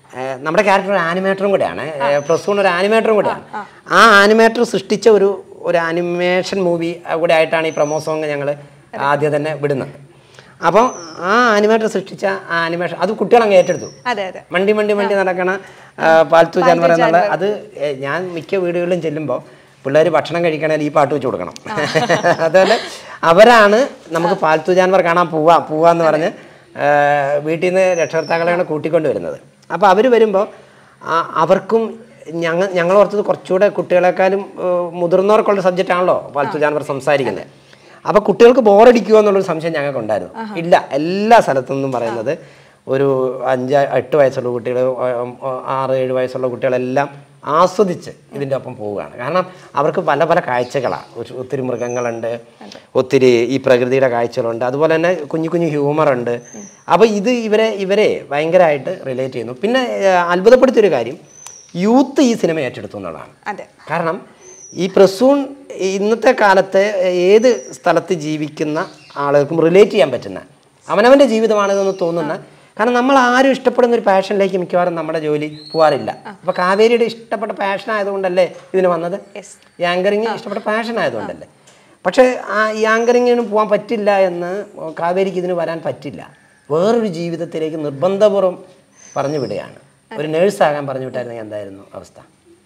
ഏഹ്, നമ്മുടെ ക്യാരക്ടർ ഒരു ആനിമേറ്ററും കൂടെയാണ് ഏഹ്, പ്രസൂൺ ഒരു ആനിമേറ്ററും കൂടെയാണ് ആ ആനിമേറ്റർ സൃഷ്ടിച്ച ഒരു ഒരു ആനിമേഷൻ മൂവി കൂടെ ആയിട്ടാണ് ഈ പ്രൊമോ സോങ് ഞങ്ങൾ ആദ്യം തന്നെ വിടുന്നത് അപ്പോൾ ആ ആനിമേറ്റർ സൃഷ്ടിച്ച ആ ആനിമേഷൻ അത് കുട്ടികളങ്ങ് ഏറ്റെടുത്തു അതെ അതെ മണ്ടി മണ്ടി മണ്ടി നടക്കണ ആ, പാൽത്തു ജാൻവർ എന്നുള്ള അത് ഏ, ഞാൻ മിക്ക വീടുകളിലും ചെല്ലുമ്പോൾ പിള്ളേർ ഭക്ഷണം കഴിക്കണമെങ്കിൽ ഈ പാട്ട് വെച്ച് കൊടുക്കണം അതുപോലെ അവരാണ് നമുക്ക് പാൽത്തു ജാൻവർ കാണാൻ പോവാ പോവാന്ന് പറഞ്ഞ് ആ, വീട്ടിൽ നിന്ന് രക്ഷകർത്താക്കളെയാണ് കൂട്ടിക്കൊണ്ട് വരുന്നത് അപ്പോൾ അവർ വരുമ്പോൾ അവർക്കും ഞങ്ങൾ ഞങ്ങൾ ഓർത്തത് കുറച്ചുകൂടെ കുട്ടികളെക്കാളും ഏ, മുതിർന്നവർക്കുള്ള സബ്ജക്റ്റ് ആണല്ലോ പാൽത്തു ജാൻവർ സംസാരിക്കുന്നത് അപ്പോൾ കുട്ടികൾക്ക് ബോറടിക്കുമോ എന്നുള്ളൊരു സംശയം ഞങ്ങൾക്ക് ഉണ്ടായിരുന്നു ഇല്ല എല്ലാ സ്ഥലത്തു നിന്നും പറയുന്നത് ഒരു അഞ്ച് എട്ട് വയസ്സുള്ള കുട്ടികൾ ആറ് ഏഴ് വയസ്സുള്ള കുട്ടികളെല്ലാം ആസ്വദിച്ച് ഇതിൻ്റെ ഒപ്പം പോവുകയാണ് കാരണം അവർക്ക് പല പല കാഴ്ചകളാണ് ഒത്തിരി മൃഗങ്ങളുണ്ട് ഒത്തിരി ഈ പ്രകൃതിയുടെ കാഴ്ചകളുണ്ട് അതുപോലെ തന്നെ കുഞ്ഞു കുഞ്ഞു ഹ്യൂമറുണ്ട് അപ്പോൾ ഇത് ഇവരെ ഇവരെ ഭയങ്കരമായിട്ട് റിലേറ്റ് ചെയ്യുന്നു പിന്നെ ഏഹ്, അത്ഭുതപ്പെടുത്തിയൊരു കാര്യം യൂത്ത് ഈ സിനിമ ഏറ്റെടുത്തു എന്നുള്ളതാണ് അതെ കാരണം ഈ പ്രസൂൺ ഇന്നത്തെ കാലത്തെ ഏത് സ്ഥലത്ത് ജീവിക്കുന്ന ആളുകൾക്കും റിലേറ്റ് ചെയ്യാൻ പറ്റുന്ന അവനവൻ്റെ ജീവിതമാണിതെന്ന് തോന്നുന്ന കാരണം നമ്മൾ ആരും ഇഷ്ടപ്പെടുന്ന ഒരു പാഷനിലേക്ക് മിക്കവാറും നമ്മുടെ ജോലി പോകാറില്ല അപ്പോൾ കാവേരിയുടെ ഇഷ്ടപ്പെട്ട പാഷൻ ആയതുകൊണ്ടല്ലേ ഇതിന് വന്നത് Yes. ഈ ആങ്കറിങ് ഇഷ്ടപ്പെട്ട പാഷൻ ആയതുകൊണ്ടല്ലേ പക്ഷേ ആ ഈ ആങ്കറിങ്ങിന് പോകാൻ പറ്റില്ല എന്ന് കാവേരിക്ക് ഇതിന് വരാൻ പറ്റില്ല വേറൊരു ജീവിതത്തിലേക്ക് നിർബന്ധപൂർവ്വം പറഞ്ഞു വിടുകയാണ് ഒരു നേഴ്സാകാൻ പറഞ്ഞു വിട്ടായിരുന്നെങ്കിൽ എന്തായിരുന്നു അവസ്ഥ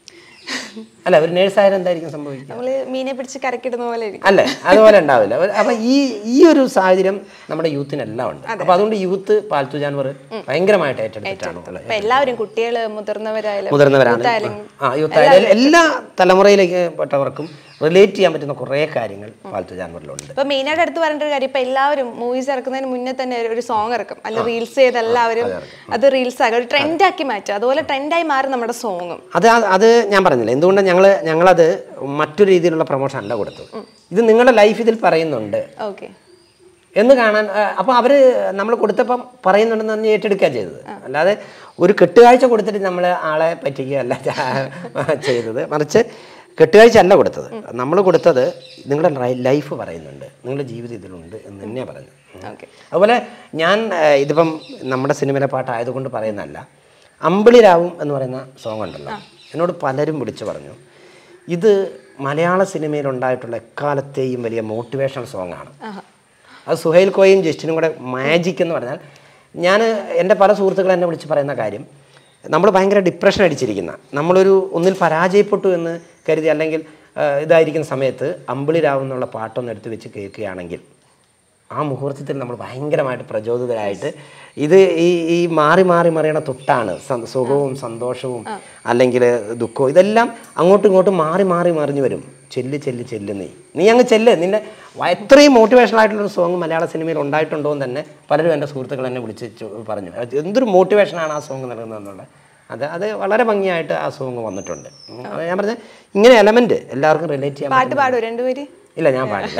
അല്ല ഒരു നേഴ്സായാലും എന്തായിരിക്കും സംഭവിക്കുക നമ്മള് മീനെ പിടിച്ച് കരക്കിടുന്ന പോലെ ഇരിക്കും അല്ലേ അതുപോലെ ഉണ്ടാവില്ല ഒരു- അപ്പൊ ഈ ഈ ഒരു സാഹചര്യം നമ്മുടെ യൂത്തിനെല്ലാം ഉണ്ട് അപ്പൊ അതുകൊണ്ട് യൂത്ത് പാൽത്തു ജാൻവർ ഭയങ്കരമായിട്ട് ഏറ്റെടുത്തിട്ടാണ് ഉള്ളത് അപ്പൊ എല്ലാവരും കുട്ടികള് മുതിർന്നവരായാലും മുതിർന്നവരാണ് youth ആയാലും ആ യൂത്ത് ആയാലും എല്ലാ തലമുറയിലേക്ക് പെട്ടവർക്കും റിലേറ്റ് ചെയ്യാൻ പറ്റുന്ന കുറേ കാര്യങ്ങൾ പാൽത്തു ജാൻവറിലുണ്ട് ഇപ്പൊ മെയിനായിട്ട് എടുത്ത് പറയേണ്ട ഒരു കാര്യം ഇപ്പൊ എല്ലാവരും മൂവീസ് ഇറക്കുന്നതിന് മുന്നേ തന്നെ ഒരു- ഒരു സോങ് ഇറക്കും അല്ല റീൽസ് ചെയ്ത് എല്ലാവരും അത് റീൽസ് ആക്കി ഒരു ട്രെൻഡ് ആക്കി മാറ്റും അതുപോലെ ട്രെൻഡായി മാറും നമ്മുടെ സോങ്ങും അത് ആ- അത് ഞാൻ പറഞ്ഞില്ല എന്തുകൊണ്ടാണ് ഞങ്ങൾ ഞങ്ങളത് മറ്റു രീതിയിലുള്ള പ്രൊമോഷൻ അല്ല കൊടുത്തത് ഇത് നിങ്ങളുടെ ലൈഫ് ഇതിൽ പറയുന്നുണ്ട് ഓക്കെ എന്ന് കാണാൻ അപ്പോൾ അവർ നമ്മൾ കൊടുത്തപ്പം പറയുന്നുണ്ടെന്ന് പറഞ്ഞ് ഏറ്റെടുക്കുക ചെയ്തത് അല്ലാതെ ഒരു കെട്ടുകാഴ്ച കൊടുത്തിട്ട് നമ്മൾ ആളെ പറ്റിക്കുകയല്ല ച- ചെയ്തത് മറിച്ച് കെട്ടുകാഴ്ച അല്ല കൊടുത്തത് നമ്മൾ കൊടുത്തത് നിങ്ങളുടെ ലൈഫ് പറയുന്നുണ്ട് നിങ്ങളുടെ ജീവിതം ഇതിലുണ്ട് എന്ന് തന്നെയാണ് പറഞ്ഞത് ഓക്കെ അതുപോലെ ഞാൻ ആ, ഇതിപ്പം നമ്മുടെ സിനിമയിലെ പാട്ടായതുകൊണ്ട് പറയുന്നതല്ല അമ്പിളിരാവും എന്ന് പറയുന്ന സോങ് ഉണ്ടല്ലോ എന്നോട് പലരും വിളിച്ചു പറഞ്ഞു ഇത് മലയാള സിനിമയിൽ ഉണ്ടായിട്ടുള്ള എക്കാലത്തെയും വലിയ മോട്ടിവേഷണൽ സോങ്ങാണ് അത് സുഹൈൽ കോയും ജസ്റ്റിനും കൂടെ മാജിക് എന്ന് പറഞ്ഞാൽ ഞാൻ എൻ്റെ പല സുഹൃത്തുക്കളും എന്നെ വിളിച്ച് പറയുന്ന കാര്യം നമ്മൾ ഭയങ്കര ഡിപ്രഷൻ അടിച്ചിരിക്കുന്ന നമ്മളൊരു ഒന്നിൽ പരാജയപ്പെട്ടു എന്ന് കരുതി അല്ലെങ്കിൽ ആ, ഇതായിരിക്കുന്ന സമയത്ത് അമ്പിളിരാവുന്നുള്ള പാട്ടൊന്ന് എടുത്ത് വെച്ച് കേൾക്കുകയാണെങ്കിൽ ആ മുഹൂർത്തത്തിൽ നമ്മൾ ഭയങ്കരമായിട്ട് പ്രചോദിതരായിട്ട് ഇത് ഈ ഈ മാറി മാറി മറിയണ തൊട്ടാണ് സ- സുഖവും സന്തോഷവും അല്ലെങ്കിൽ ദുഃഖവും ഇതെല്ലാം അങ്ങോട്ടും ഇങ്ങോട്ടും മാറി മാറി മറിഞ്ഞു വരും ചെല്ല് ചെല്ല് ചെല്ല് നീ നീ അങ്ങ് ചെല്ല് നിന്റെ വ- എത്രയും മോട്ടിവേഷണൽ ആയിട്ടുള്ളൊരു സോങ് മലയാള സിനിമയിൽ ഉണ്ടായിട്ടുണ്ടോ എന്ന് തന്നെ പലരും എൻ്റെ സുഹൃത്തുക്കൾ എന്നെ വിളിച്ച് ചോ- പറഞ്ഞു അത് എന്തൊരു മോട്ടിവേഷനാണ് ആ സോങ് നൽകുന്നതെന്നുള്ള അത് അത് വളരെ ഭംഗിയായിട്ട് ആ സോങ് വന്നിട്ടുണ്ട് ഉം. അത് ഞാൻ പറഞ്ഞ ഇങ്ങനെ എലമെന്റ് എല്ലാവർക്കും റിലേറ്റ് ചെയ്യാൻ പാട്ട് പാടുമോ രണ്ടുപേര് ഇല്ല ഞാൻ പാടില്ല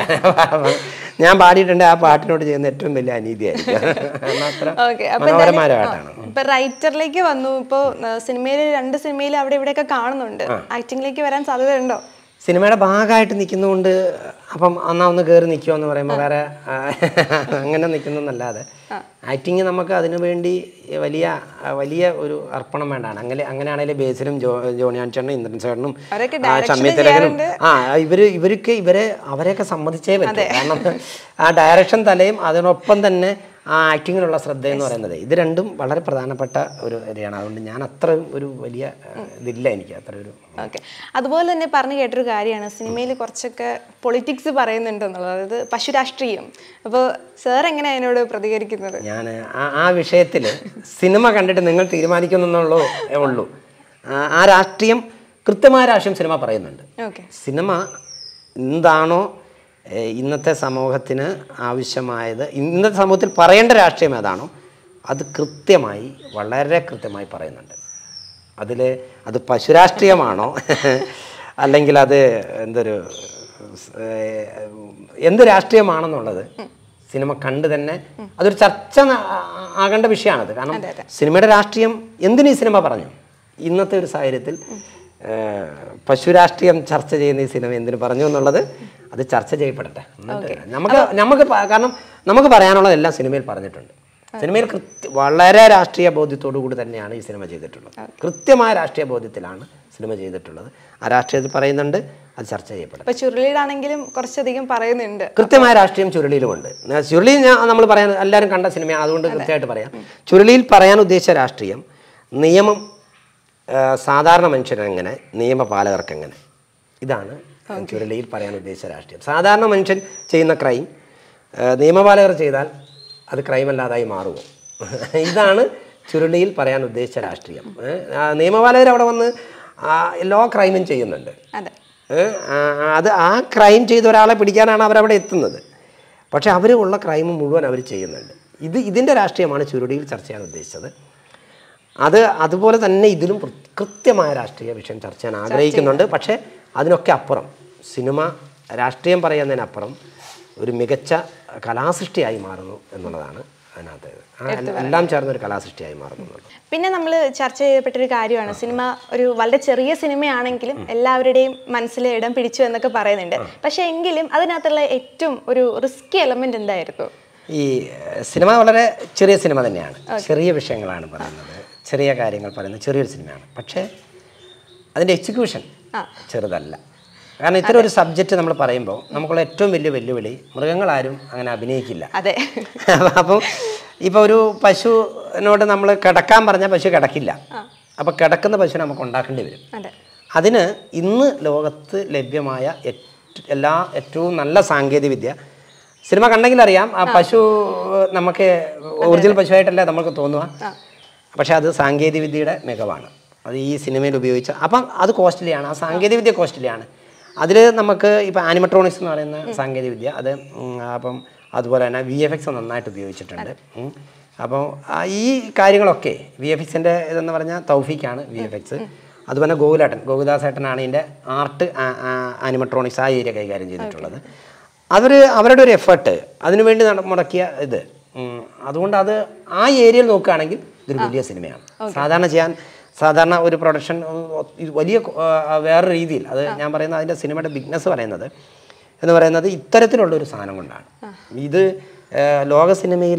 ഞാൻ പാടിയിട്ടുണ്ട് ആ പാട്ടിനോട് ചെയ്യുന്ന ഏറ്റവും വലിയ അനീതിയായിരിക്കും കാരണം അത്ര ഓക്കെ അപ്പൊ മനോഹരമായ ഒരു പാട്ടാണ് ഇപ്പൊ റൈറ്ററിലേക്ക് വന്നു ഇപ്പൊ സിനിമയിൽ രണ്ട് സിനിമയിൽ അവിടെ ഇവിടെയൊക്കെ കാണുന്നുണ്ട് ആക്ടിങ്ങിലേക്ക് വരാൻ സാധ്യതയുണ്ടോ സിനിമയുടെ ഭാഗമായിട്ട് നിൽക്കുന്നതുകൊണ്ട് അപ്പം എന്നാ ഒന്ന് കയറി നിൽക്കുമോ എന്ന് പറയുമ്പോൾ വേറെ ആ, അങ്ങനെ നിൽക്കുന്നതല്ലാതെ ആക്ടിങ് നമുക്ക് അതിനു വേണ്ടി വലിയ ആ, വലിയ ഒരു അർപ്പണം വേണ്ടാണ് അങ്ങനെ അങ്ങനെയാണെങ്കിൽ ബേസിലും ജോ ജോണി ആൻചേട്ടനും ഇന്ദ്രൻ ചേട്ടനും അവരൊക്കെ ആ, direction ഷമ്മി തിലകനും ചെയ്യാറുണ്ട്. ആ ഇവര് ഇവർക്ക് ഇവരെ അവരെയൊക്കെ സമ്മതിച്ചേ പറ്റും കാരണം ആ ഡയറക്ഷൻ തലയും അതിനൊപ്പം തന്നെ ആ ആക്ടിങ്ങിലുള്ള ശ്രദ്ധ എന്ന് പറയുന്നത് ഇത് രണ്ടും വളരെ പ്രധാനപ്പെട്ട ഒരു ഇതാണ് അതുകൊണ്ട് ഞാൻ അത്ര ഒരു വലിയ ആ, ഇതില്ല എനിക്ക് അത്ര ഒരു ഓക്കെ അതുപോലെ തന്നെ പറഞ്ഞു കേട്ടൊരു കാര്യമാണ് സിനിമയിൽ കുറച്ചൊക്കെ പൊളിറ്റിക്സ് പറയുന്നുണ്ടെന്നുള്ളത് അതായത് പശുരാഷ്ട്രീയം അപ്പോൾ സാർ എങ്ങനെ അതിനോട് പ്രതികരിക്കുന്നത് ഞാൻ ആ ആ വിഷയത്തിൽ സിനിമ കണ്ടിട്ട് നിങ്ങൾ തീരുമാനിക്കുന്നുള്ളൂ ഉള്ളൂ ആ- ആ രാഷ്ട്രീയം കൃത്യമായ രാഷ്ട്രീയം സിനിമ പറയുന്നുണ്ട് ഓക്കെ സിനിമ എന്താണോ ഏഹ്, ഇന്നത്തെ സമൂഹത്തിന് ആവശ്യമായത് ഇന്നത്തെ സമൂഹത്തിൽ പറയേണ്ട രാഷ്ട്രീയം ഏതാണോ അത് കൃത്യമായി വളരെ കൃത്യമായി പറയുന്നുണ്ട് അതിൽ അത് പശുരാഷ്ട്രീയമാണോ അല്ലെങ്കിൽ അത് എന്തൊരു ഏഹ്, എന്ത് രാഷ്ട്രീയമാണെന്നുള്ളത് സിനിമ കണ്ട് തന്നെ അതൊരു ചർച്ച ന- ആ- ആകേണ്ട വിഷയമാണത് കാരണം സിനിമയുടെ രാഷ്ട്രീയം എന്തിനു ഈ സിനിമ പറഞ്ഞു ഇന്നത്തെ ഒരു സാഹചര്യത്തിൽ ഏഹ്, പശുരാഷ്ട്രീയം ചർച്ച ചെയ്യുന്ന ഈ സിനിമ എന്തിനു പറഞ്ഞു എന്നുള്ളത് അത് ചർച്ച ചെയ്യപ്പെടട്ടെ എന്നിട്ട് നമുക്ക് നമുക്ക് പ- കാരണം നമുക്ക് പറയാനുള്ളതെല്ലാം സിനിമയിൽ പറഞ്ഞിട്ടുണ്ട് സിനിമയിൽ കൃത്യ വളരെ രാഷ്ട്രീയ ബോധ്യത്തോടു കൂടി തന്നെയാണ് ഈ സിനിമ ചെയ്തിട്ടുള്ളത് കൃത്യമായ രാഷ്ട്രീയ ബോധ്യത്തിലാണ് സിനിമ ചെയ്തിട്ടുള്ളത് ആ രാഷ്ട്രീയത്തിൽ പറയുന്നുണ്ട് അത് ചർച്ച ചെയ്യപ്പെടും ഇപ്പൊ ചുരുളിയിലാണെങ്കിലും കുറച്ചധികം പറയുന്നുണ്ട് കൃത്യമായ രാഷ്ട്രീയം ചുരുളിയിലുമുണ്ട് ന- ചുരുളിയിൽ ഞാൻ നമ്മൾ പറയാൻ എല്ലാവരും കണ്ട സിനിമയാണ് അതുകൊണ്ട് കൃത്യമായിട്ട് പറയാം ചുരുളിയിൽ പറയാൻ ഉദ്ദേശിച്ച രാഷ്ട്രീയം നിയമം ആ, സാധാരണ മനുഷ്യരെങ്ങനെ നിയമപാലകർക്കെങ്ങനെ ഇതാണ് ചുരുളിയിൽ പറയാൻ ഉദ്ദേശിച്ച രാഷ്ട്രീയം സാധാരണ മനുഷ്യൻ ചെയ്യുന്ന ക്രൈം നിയമപാലകർ ചെയ്താൽ അത് ക്രൈം അല്ലാതായി മാറുമോ ഇതാണ് ചുരുളിയിൽ പറയാൻ ഉദ്ദേശിച്ച രാഷ്ട്രീയം ഏ, ആ, നിയമപാലകർ അവിടെ വന്ന് ആ, എല്ലാ ക്രൈമും ചെയ്യുന്നുണ്ട് അതെ ഏ, ആ, അത് ആ ക്രൈം ചെയ്ത ഒരാളെ പിടിക്കാനാണ് അവരവിടെ എത്തുന്നത് പക്ഷെ അവർ ഉള്ള ക്രൈം മുഴുവൻ അവർ ചെയ്യുന്നുണ്ട് ഇത് ഇതിൻ്റെ രാഷ്ട്രീയമാണ് ചുരുടിയിൽ ചർച്ച ചെയ്യാൻ ഉദ്ദേശിച്ചത് അത് അതുപോലെ തന്നെ ഇതിലും കൃ- കൃത്യമായ രാഷ്ട്രീയ വിഷയം ചർച്ച ചെയ്യാൻ ആഗ്രഹിക്കുന്നുണ്ട് പക്ഷേ അതിനൊക്കെ അപ്പുറം സിനിമ രാഷ്ട്രീയം പറയുന്നതിനപ്പുറം ഒരു മികച്ച കലാസൃഷ്ടിയായി മാറുന്നു എന്നുള്ളതാണ് അതിനകത്ത് ആ, എല്ലാം ചേർന്ന ഒരു കലാസൃഷ്ടിയായി മാറുന്നു എന്നുള്ളത് പിന്നെ നമ്മൾ ചർച്ച ചെയ്യപ്പെട്ടൊരു കാര്യമാണ് സിനിമ ഒരു വളരെ ചെറിയ സിനിമയാണെങ്കിലും എല്ലാവരുടെയും മനസ്സിൽ ഇടം പിടിച്ചു എന്നൊക്കെ പറയുന്നുണ്ട് പക്ഷെ എങ്കിലും അതിനകത്തുള്ള ഏറ്റവും ഒരു റിസ്കി എലമെന്റ് എന്തായിരുന്നു ഈ ഏഹ്, സിനിമ വളരെ ചെറിയ സിനിമ തന്നെയാണ് ചെറിയ വിഷയങ്ങളാണ് പറയുന്നത് ചെറിയ കാര്യങ്ങൾ പറയുന്നത് ചെറിയൊരു സിനിമയാണ് പക്ഷേ അതിൻ്റെ എക്സിക്യൂഷൻ ചെറുതല്ല കാരണം ഇത്തരം ഒരു സബ്ജക്റ്റ് നമ്മൾ പറയുമ്പോൾ നമുക്കുള്ള ഏറ്റവും വലിയ വെല്ലുവിളി മൃഗങ്ങളാരും അങ്ങനെ അഭിനയിക്കില്ല അതെ അപ്പം ഇപ്പോൾ ഒരു പശുവിനോട് നമ്മൾ കിടക്കാൻ പറഞ്ഞാൽ പശു കിടക്കില്ല അപ്പോൾ കിടക്കുന്ന പശുവിനെ നമുക്ക് ഉണ്ടാക്കേണ്ടി വരും അതെ അതിന് ഇന്ന് ലോകത്ത് ലഭ്യമായ ഏറ്റ- എല്ലാ ഏറ്റവും നല്ല സാങ്കേതിക വിദ്യ സിനിമ കണ്ടെങ്കിൽ അറിയാം ആ പശു നമുക്ക് ഒറിജിനൽ പശുവായിട്ടല്ല നമുക്ക് തോന്നുക പക്ഷെ അത് സാങ്കേതിക വിദ്യയുടെ മികവാണ് അത് ഈ സിനിമയിൽ ഉപയോഗിച്ച അപ്പം അത് കോസ്റ്റ്ലിയാണ് ആ സാങ്കേതിക വിദ്യ കോസ്റ്റ്ലിയാണ് അതിൽ നമുക്ക് ഇപ്പോൾ ആനിമട്രോണിക്സ് എന്ന് പറയുന്ന സാങ്കേതിക വിദ്യ അത് ഉം, അപ്പം അതുപോലെ തന്നെ വി എഫ് എക്സ് നന്നായിട്ട് ഉപയോഗിച്ചിട്ടുണ്ട് ഉം. അപ്പോൾ ആ ഈ കാര്യങ്ങളൊക്കെ വി എഫ് എക്സിൻ്റെ ഇതെന്ന് പറഞ്ഞാൽ തൗഫീക്കാണ് വി എഫ് എക്സ് അതുപോലെ ഗോകുലേട്ടൻ ഗോകുദാസേട്ടനാണ് ഇതിൻ്റെ ആർട്ട് ആനിമട്രോണിക്സ് ആ ഏരിയ കൈകാര്യം ചെയ്തിട്ടുള്ളത് അവർ അവരുടെ ഒരു എഫേർട്ട് അതിനുവേണ്ടി നട- മുടക്കിയ ഇത് ഉം, അതുകൊണ്ട് അത് ആ ഏരിയയിൽ നോക്കുകയാണെങ്കിൽ ഇതൊരു വലിയ സിനിമയാണ് സാധാരണ ചെയ്യാൻ സാധാരണ ഒരു പ്രൊഡക്ഷൻ വലിയ കൊ- ആ, വേറെ രീതിയിൽ അത് ഞാൻ പറയുന്ന അതിൻ്റെ സിനിമയുടെ ബിഗ്നസ് പറയുന്നത് എന്ന് പറയുന്നത് ഇത്തരത്തിലുള്ള ഒരു സാധനം കൊണ്ടാണ് ഇത് ഏഹ്, ലോക സിനിമയിൽ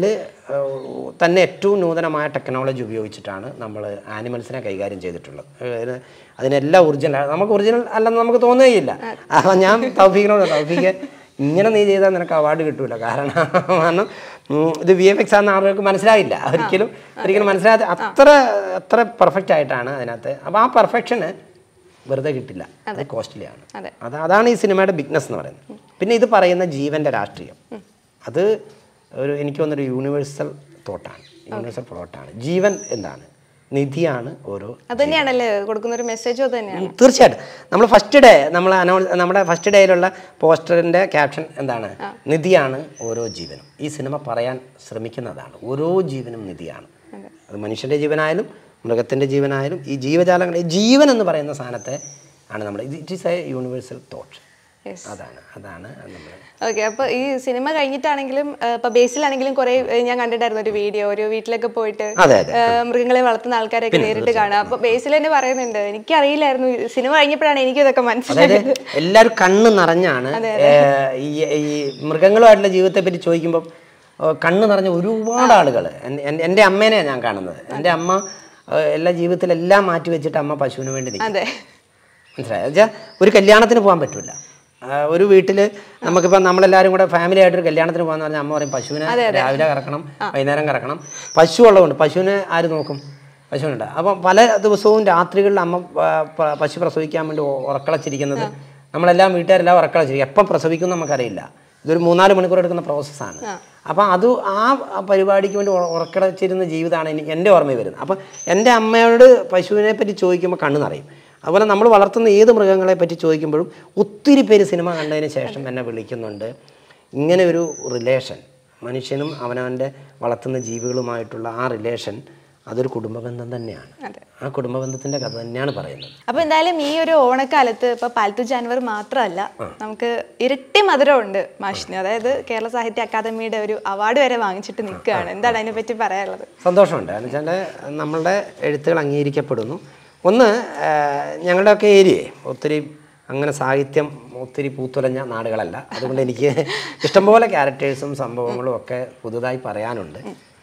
തന്നെ ഏറ്റവും നൂതനമായ ടെക്നോളജി ഉപയോഗിച്ചിട്ടാണ് നമ്മൾ ആനിമൽസിനെ കൈകാര്യം ചെയ്തിട്ടുള്ളത് ഏഹ്, അതിനെല്ലാം ഒറിജിനൽ നമുക്ക് ഒറിജിനൽ അല്ലെന്ന് നമുക്ക് തോന്നുകയില്ല അപ്പം ഞാൻ തൗഫീഖിനോട് തൗഫീഖ് ഇങ്ങനെ നീ ചെയ്താൽ നിനക്ക് അവാർഡ് കിട്ടൂല കാരണം കാരണം ഉം, ഇത് വി എഫ് എക്സ് ആണെന്ന് ആളുകൾക്ക് മനസ്സിലായില്ല ഒരിക്കലും ഒരിക്കലും മനസ്സിലാകാത്ത അത്ര അത്ര പെർഫെക്റ്റ് ആയിട്ടാണ് അതിനകത്ത് അപ്പോൾ ആ പെർഫെക്ഷന് വെറുതെ കിട്ടില്ല അത് കോസ്റ്റ്ലിയാണ് അതെ. അത് അതാണ് ഈ സിനിമയുടെ ബിഗ്നസ് എന്ന് പറയുന്നത് പിന്നെ ഇത് പറയുന്ന ജീവന്റെ രാഷ്ട്രീയം അത് ഒരു എനിക്ക് തോന്നുന്നൊരു യൂണിവേഴ്സൽ തോട്ടാണ് യൂണിവേഴ്സൽ പ്ലോട്ടാണ് ജീവൻ എന്താണ് നിധിയാണ് ഓരോ അത് തന്നെയാണല്ലേ കൊടുക്കുന്ന ഒരു മെസ്സേജും അത് തന്നെയാണ് ഉം, തീർച്ചയായിട്ടും നമ്മൾ ഫസ്റ്റ് ഡേ നമ്മൾ അനൗൺസ് നമ്മുടെ ഫസ്റ്റ് ഡേയിലുള്ള പോസ്റ്ററിന്റെ ക്യാപ്ഷൻ എന്താണ് നിധിയാണ് ഓരോ ജീവനും ഈ സിനിമ പറയാൻ ശ്രമിക്കുന്നതാണ് ഓരോ ജീവനും നിധിയാണ് അത് മനുഷ്യന്റെ ജീവനായാലും മൃഗത്തിന്റെ ജീവനായാലും ഈ ജീവജാലങ്ങളെ ജീവൻ എന്ന് പറയുന്ന സാധനത്തെ ആണ് നമ്മൾ it is a universal thought yes അതാണ് അതാണ് നമ്മൾ ഓക്കെ അപ്പൊ ഈ സിനിമ കഴിഞ്ഞിട്ടാണെങ്കിലും ആ, ഇപ്പൊ ബേസിലാണെങ്കിലും കുറെ ഞാൻ കണ്ടിട്ടായിരുന്നു ഒരു വീഡിയോ ഒരു വീട്ടിലൊക്കെ പോയിട്ട് അതെ അതെ ആ, മൃഗങ്ങളെ വളർത്തുന്ന ആൾക്കാരെയൊക്കെ നേരിട്ട് കാണാം അപ്പൊ ബേസിൽ തന്നെ പറയുന്നുണ്ട് എനിക്കറിയില്ലായിരുന്നു ഈ സിനിമ കഴിഞ്ഞപ്പോഴാണ് എനിക്ക് ഇതൊക്കെ മനസ്സിലായത് അതായത് എല്ലാവരും കണ്ണ് നിറഞ്ഞാണ് ഏഹ്, ഈ ഈ മൃഗങ്ങളുമായിട്ടുള്ള ജീവിതത്തെ പറ്റി ചോദിക്കുമ്പോൾ ഏഹ്, കണ്ണ് നിറഞ്ഞ ഒരുപാട് ആളുകൾ എൻ്റെ അമ്മേനെയാണ് ഞാൻ കാണുന്നത് എൻ്റെ അമ്മ ഏഹ്, എല്ലാ ജീവിതത്തിലെല്ലാം മാറ്റി വെച്ചിട്ട് അമ്മ പശുവിന് വേണ്ടി നിൽക്കും അതെ മനസ്സിലായോ വെച്ചാൽ ഒരു കല്യാണത്തിന് പോകാൻ പറ്റില്ല ഒരു വീട്ടിൽ നമുക്കിപ്പോൾ നമ്മളെല്ലാവരും കൂടെ ഫാമിലി ആയിട്ട് ഒരു കല്യാണത്തിന് പോകാന്ന് പറഞ്ഞാൽ അമ്മ പറയും പശുവിനെ രാവിലെ കറക്കണം വൈകുന്നേരം കറക്കണം പശു ഉള്ളതുകൊണ്ട് പശുവിനെ ആര് നോക്കും പശുവിനുണ്ട് അപ്പം പല ദിവസവും രാത്രികളിൽ അമ്മ ആ, പ- പശു പ്രസവിക്കാൻ വേണ്ടി ഉ- ഉറക്കളച്ചിരിക്കുന്നത് നമ്മളെല്ലാം വീട്ടുകാരെല്ലാം ഉറക്കളച്ചിരിക്കും എപ്പം പ്രസവിക്കും എന്ന് നമുക്കറിയില്ല ഇതൊരു മൂന്നാല് മണിക്കൂർ എടുക്കുന്ന പ്രോസസ്സാണ് അപ്പം അത് ആ ആ പരിപാടിക്ക് വേണ്ടി ഉ- ഉറക്കളച്ചിരുന്ന ജീവിതമാണ് എനിക്ക് എൻ്റെ ഓർമ്മയിൽ വരുന്നത് അപ്പം എൻ്റെ അമ്മയോട് പശുവിനെ പറ്റി ചോദിക്കുമ്പോൾ കണ്ണ് നിറയും അതുപോലെ നമ്മൾ വളർത്തുന്ന ഏത് മൃഗങ്ങളെ പറ്റി ചോദിക്കുമ്പോഴും ഒത്തിരി പേര് സിനിമ കണ്ടതിന് ശേഷം എന്നെ വിളിക്കുന്നുണ്ട് ഇങ്ങനെ ഒരു റിലേഷൻ മനുഷ്യനും അവനവൻ്റെ വളർത്തുന്ന ജീവികളുമായിട്ടുള്ള ആ റിലേഷൻ അതൊരു കുടുംബബന്ധം തന്നെയാണ് അതെ. ആ കുടുംബബന്ധത്തിൻ്റെ കഥ തന്നെയാണ് പറയുന്നത് അപ്പൊ എന്തായാലും ഈ ഒരു ഓണക്കാലത്ത് ഇപ്പൊ പാൽത്തു ജാനുവർ മാത്രമല്ല നമുക്ക് ഇരട്ടി മധുരമുണ്ട് മാഷിന് അതായത് കേരള സാഹിത്യ അക്കാദമിയുടെ ഒരു അവാർഡ് വരെ വാങ്ങിച്ചിട്ട് നിൽക്കുകയാണ് എന്താണ് അതിനെ പറ്റി പറയാനുള്ളത് സന്തോഷമുണ്ട് കാരണം വെച്ചാൽ നമ്മളുടെ എഴുത്തുകൾ അംഗീകരിക്കപ്പെടുന്നു ഒന്ന് ആ, ഞങ്ങളുടെയൊക്കെ ഏരിയയെ ഒത്തിരി അങ്ങനെ സാഹിത്യം ഒത്തിരി പൂത്തുലഞ്ഞ നാടുകളല്ല അതുകൊണ്ട് എനിക്ക് ഇഷ്ടംപോലെ ക്യാരക്ടേഴ്സും സംഭവങ്ങളും ഒക്കെ പുതുതായി പറയാനുണ്ട്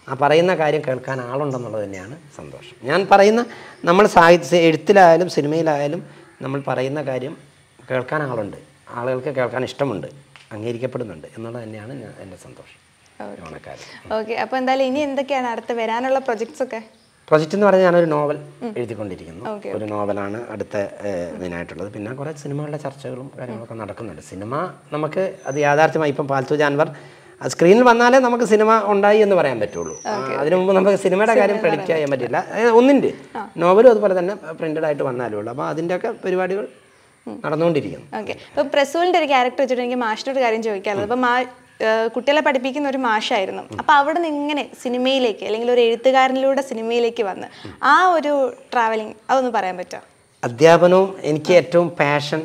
ആ പറയുന്ന കാര്യം കേൾക്കാൻ ആളുണ്ടെന്നുള്ളത് തന്നെയാണ് സന്തോഷം ഞാൻ പറയുന്ന നമ്മൾ സാഹിത്യ എഴുത്തിലായാലും സിനിമയിലായാലും നമ്മൾ പറയുന്ന കാര്യം കേൾക്കാൻ ആളുണ്ട് ആളുകൾക്ക് കേൾക്കാൻ ഇഷ്ടമുണ്ട് അംഗീകരിക്കപ്പെടുന്നുണ്ട് എന്നുള്ളത് തന്നെയാണ് ഞാൻ എൻ്റെ സന്തോഷം ഓണക്കാലം ഓക്കെ അപ്പോൾ എന്തായാലും ഇനി എന്തൊക്കെയാണ് അടുത്ത് വരാനുള്ള പ്രൊജക്ട്സ് ഒക്കെ പ്രൊജക്റ്റ് എന്ന് പറഞ്ഞാൽ ഞാനൊരു നോവൽ എഴുതിക്കൊണ്ടിരിക്കുന്നു Okay, ഒരു നോവലാണ് അടുത്ത ഏഹ്, മെയിനായിട്ടുള്ളത് പിന്നെ കുറേ സിനിമകളുടെ ചർച്ചകളും കാര്യങ്ങളൊക്കെ നടക്കുന്നുണ്ട് സിനിമ നമുക്ക് അത് യാഥാർത്ഥ്യമായി ഇപ്പം പാൽത്തു ജാൻവർ അത് സ്ക്രീനിൽ വന്നാലേ നമുക്ക് സിനിമ ഉണ്ടായി എന്ന് പറയാൻ പറ്റുള്ളൂ ആ, അതിനു മുമ്പ് നമുക്ക് സിനിമയുടെ കാര്യം പ്രെഡിക്റ്റ് ചെയ്യാൻ പറ്റില്ല അതായത് ഒന്നിൻ്റെ നോവലും അതുപോലെ തന്നെ പ്രിന്റഡ് ആയിട്ട് വന്നാലേ ഉള്ളൂ അപ്പോൾ അതിൻ്റെയൊക്കെ പരിപാടികൾ നടന്നുകൊണ്ടിരിക്കുന്നു ഓക്കെ അപ്പോൾ പ്രസൂലിൻ്റെ ഒരു ക്യാരക്ടർ വെച്ചിട്ട് എനിക്ക് മാഷിനോട് കാര്യം ചോദിക്കാനുള്ളത് അപ്പോൾ മാ ഏഹ് കുട്ടികളെ പഠിപ്പിക്കുന്ന ഒരു മാഷായിരുന്നു അപ്പോൾ അവിടെ നിന്ന് ഇങ്ങനെ സിനിമയിലേക്ക് അല്ലെങ്കിൽ ഒരു എഴുത്തുകാരനിലൂടെ സിനിമയിലേക്ക് വന്ന് ആ ഒരു ട്രാവലിംഗ് അതൊന്ന് പറയാൻ പറ്റുമോ അധ്യാപനവും എനിക്ക് ഏറ്റവും പാഷൻ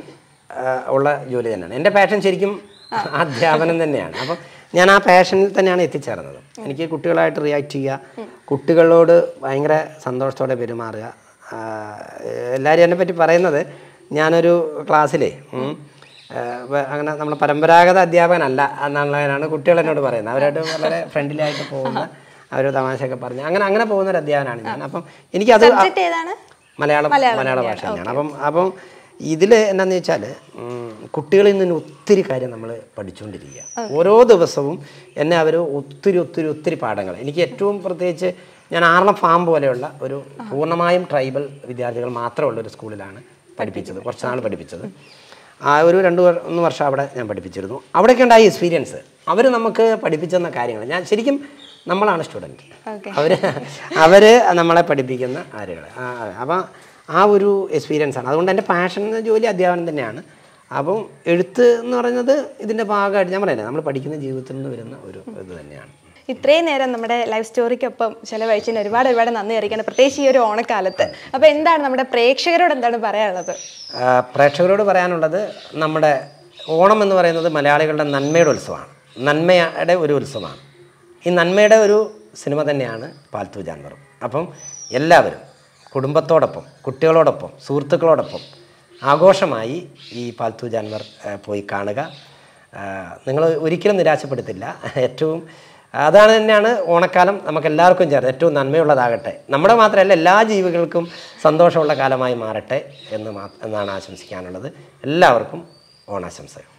ഉള്ള ജോലി തന്നെയാണ് എൻ്റെ പാഷൻ ശരിക്കും അധ്യാപനം തന്നെയാണ് അപ്പം ഞാൻ ആ പാഷനിൽ തന്നെയാണ് എത്തിച്ചേർന്നത് എനിക്ക് കുട്ടികളായിട്ട് റിയാക്ട് ചെയ്യുക കുട്ടികളോട് ഭയങ്കര സന്തോഷത്തോടെ പെരുമാറുക ആ, എല്ലാവരും എന്നെ പറ്റി പറയുന്നത് ഞാനൊരു ക്ലാസ്സിലേ ഉം, ആ, വ- അങ്ങനെ നമ്മൾ പരമ്പരാഗത അധ്യാപകനല്ല എന്നുള്ളതിനാണ് കുട്ടികൾ എന്നോട് പറയുന്നത് അവരായിട്ട് വളരെ ഫ്രണ്ട്ലിയായിട്ട് പോകുന്ന അവർ തമാശയൊക്കെ പറഞ്ഞ് അങ്ങനെ അങ്ങനെ പോകുന്ന ഒരു അധ്യാപനമാണ് ഞാൻ അപ്പം എനിക്കത് ആ- സബ്ജക്റ്റ് ഏതാണ് മലയാളം മലയാള ഭാഷ തന്നെയാണ് അപ്പം അപ്പം ഇതിൽ എന്നാന്ന് വെച്ചാൽ കുട്ടികളിൽ നിന്ന് ഒത്തിരി കാര്യം നമ്മൾ പഠിച്ചുകൊണ്ടിരിക്കുക ഓരോ ദിവസവും എന്നെ അവർ ഒത്തിരി ഒത്തിരി ഒത്തിരി പാഠങ്ങൾ എനിക്ക് ഏറ്റവും പ്രത്യേകിച്ച് ഞാൻ ആറളം ഫാം പോലെയുള്ള ഒരു പൂർണ്ണമായും ട്രൈബൽ വിദ്യാർത്ഥികൾ മാത്രമുള്ള ഒരു സ്കൂളിലാണ് പഠിപ്പിച്ചത് കുറച്ച് നാൾ പഠിപ്പിച്ചത് ആ ഒരു രണ്ട് വർ- മൂന്ന് വർഷം അവിടെ ഞാൻ പഠിപ്പിച്ചിരുന്നു അവിടെയൊക്കെ ഉണ്ടായ എക്സ്പീരിയൻസ് അവർ നമുക്ക് പഠിപ്പിച്ചെന്ന കാര്യങ്ങൾ ഞാൻ ശരിക്കും നമ്മളാണ് സ്റ്റുഡൻറ്റ് Okay. അവർ അവർ നമ്മളെ പഠിപ്പിക്കുന്ന ആരുകൾ അപ്പം ആ ഒരു എക്സ്പീരിയൻസ് ആണ് അതുകൊണ്ട് എൻ്റെ പാഷൻ എന്ന ജോലി അധ്യാപനം തന്നെയാണ് അപ്പം എഴുത്ത് എന്ന് പറയുന്നത് ഇതിൻ്റെ ഭാഗമായിട്ട് ഞാൻ പറയുന്നത് നമ്മൾ പഠിക്കുന്ന ജീവിതത്തിൽ നിന്ന് വരുന്ന ഒരു ഇത് തന്നെയാണ് ഇത്രയും നേരം നമ്മുടെ ലൈഫ് സ്റ്റോറിക്കൊപ്പം ചിലവഴിച്ചതിന് ഒരുപാട് ഒരുപാട് നന്ദി അറിയിക്കണം പ്രത്യേകിച്ച് ഈ ഒരു ഓണക്കാലത്ത് അപ്പോൾ എന്താണ് നമ്മുടെ പ്രേക്ഷകരോട് എന്താണ് പറയാനുള്ളത് ആ, പ്രേക്ഷകരോട് പറയാനുള്ളത് നമ്മുടെ ഓണം എന്ന് പറയുന്നത് മലയാളികളുടെ നന്മയുടെ ഉത്സവമാണ് നന്മയുടെ ഒരു ഉത്സവമാണ് ഈ നന്മയുടെ ഒരു സിനിമ തന്നെയാണ് പാൽത്തു ജാൻവറും അപ്പം എല്ലാവരും കുടുംബത്തോടൊപ്പം കുട്ടികളോടൊപ്പം സുഹൃത്തുക്കളോടൊപ്പം ആഘോഷമായി ഈ പാൽത്തു ജാൻവർ ആ, പോയി കാണുക നിങ്ങൾ ഒരിക്കലും നിരാശപ്പെടുത്തില്ല ഏറ്റവും അതാണ് തന്നെയാണ് ഓണക്കാലം നമുക്ക് എല്ലാവർക്കും ചേർന്ന് ഏറ്റവും നന്മയുള്ളതാകട്ടെ നമ്മുടെ മാത്രമല്ല എല്ലാ ജീവികൾക്കും സന്തോഷമുള്ള കാലമായി മാറട്ടെ എന്ന് മാ എന്നാണ് ആശംസിക്കാനുള്ളത് എല്ലാവർക്കും ഓണാശംസകൾ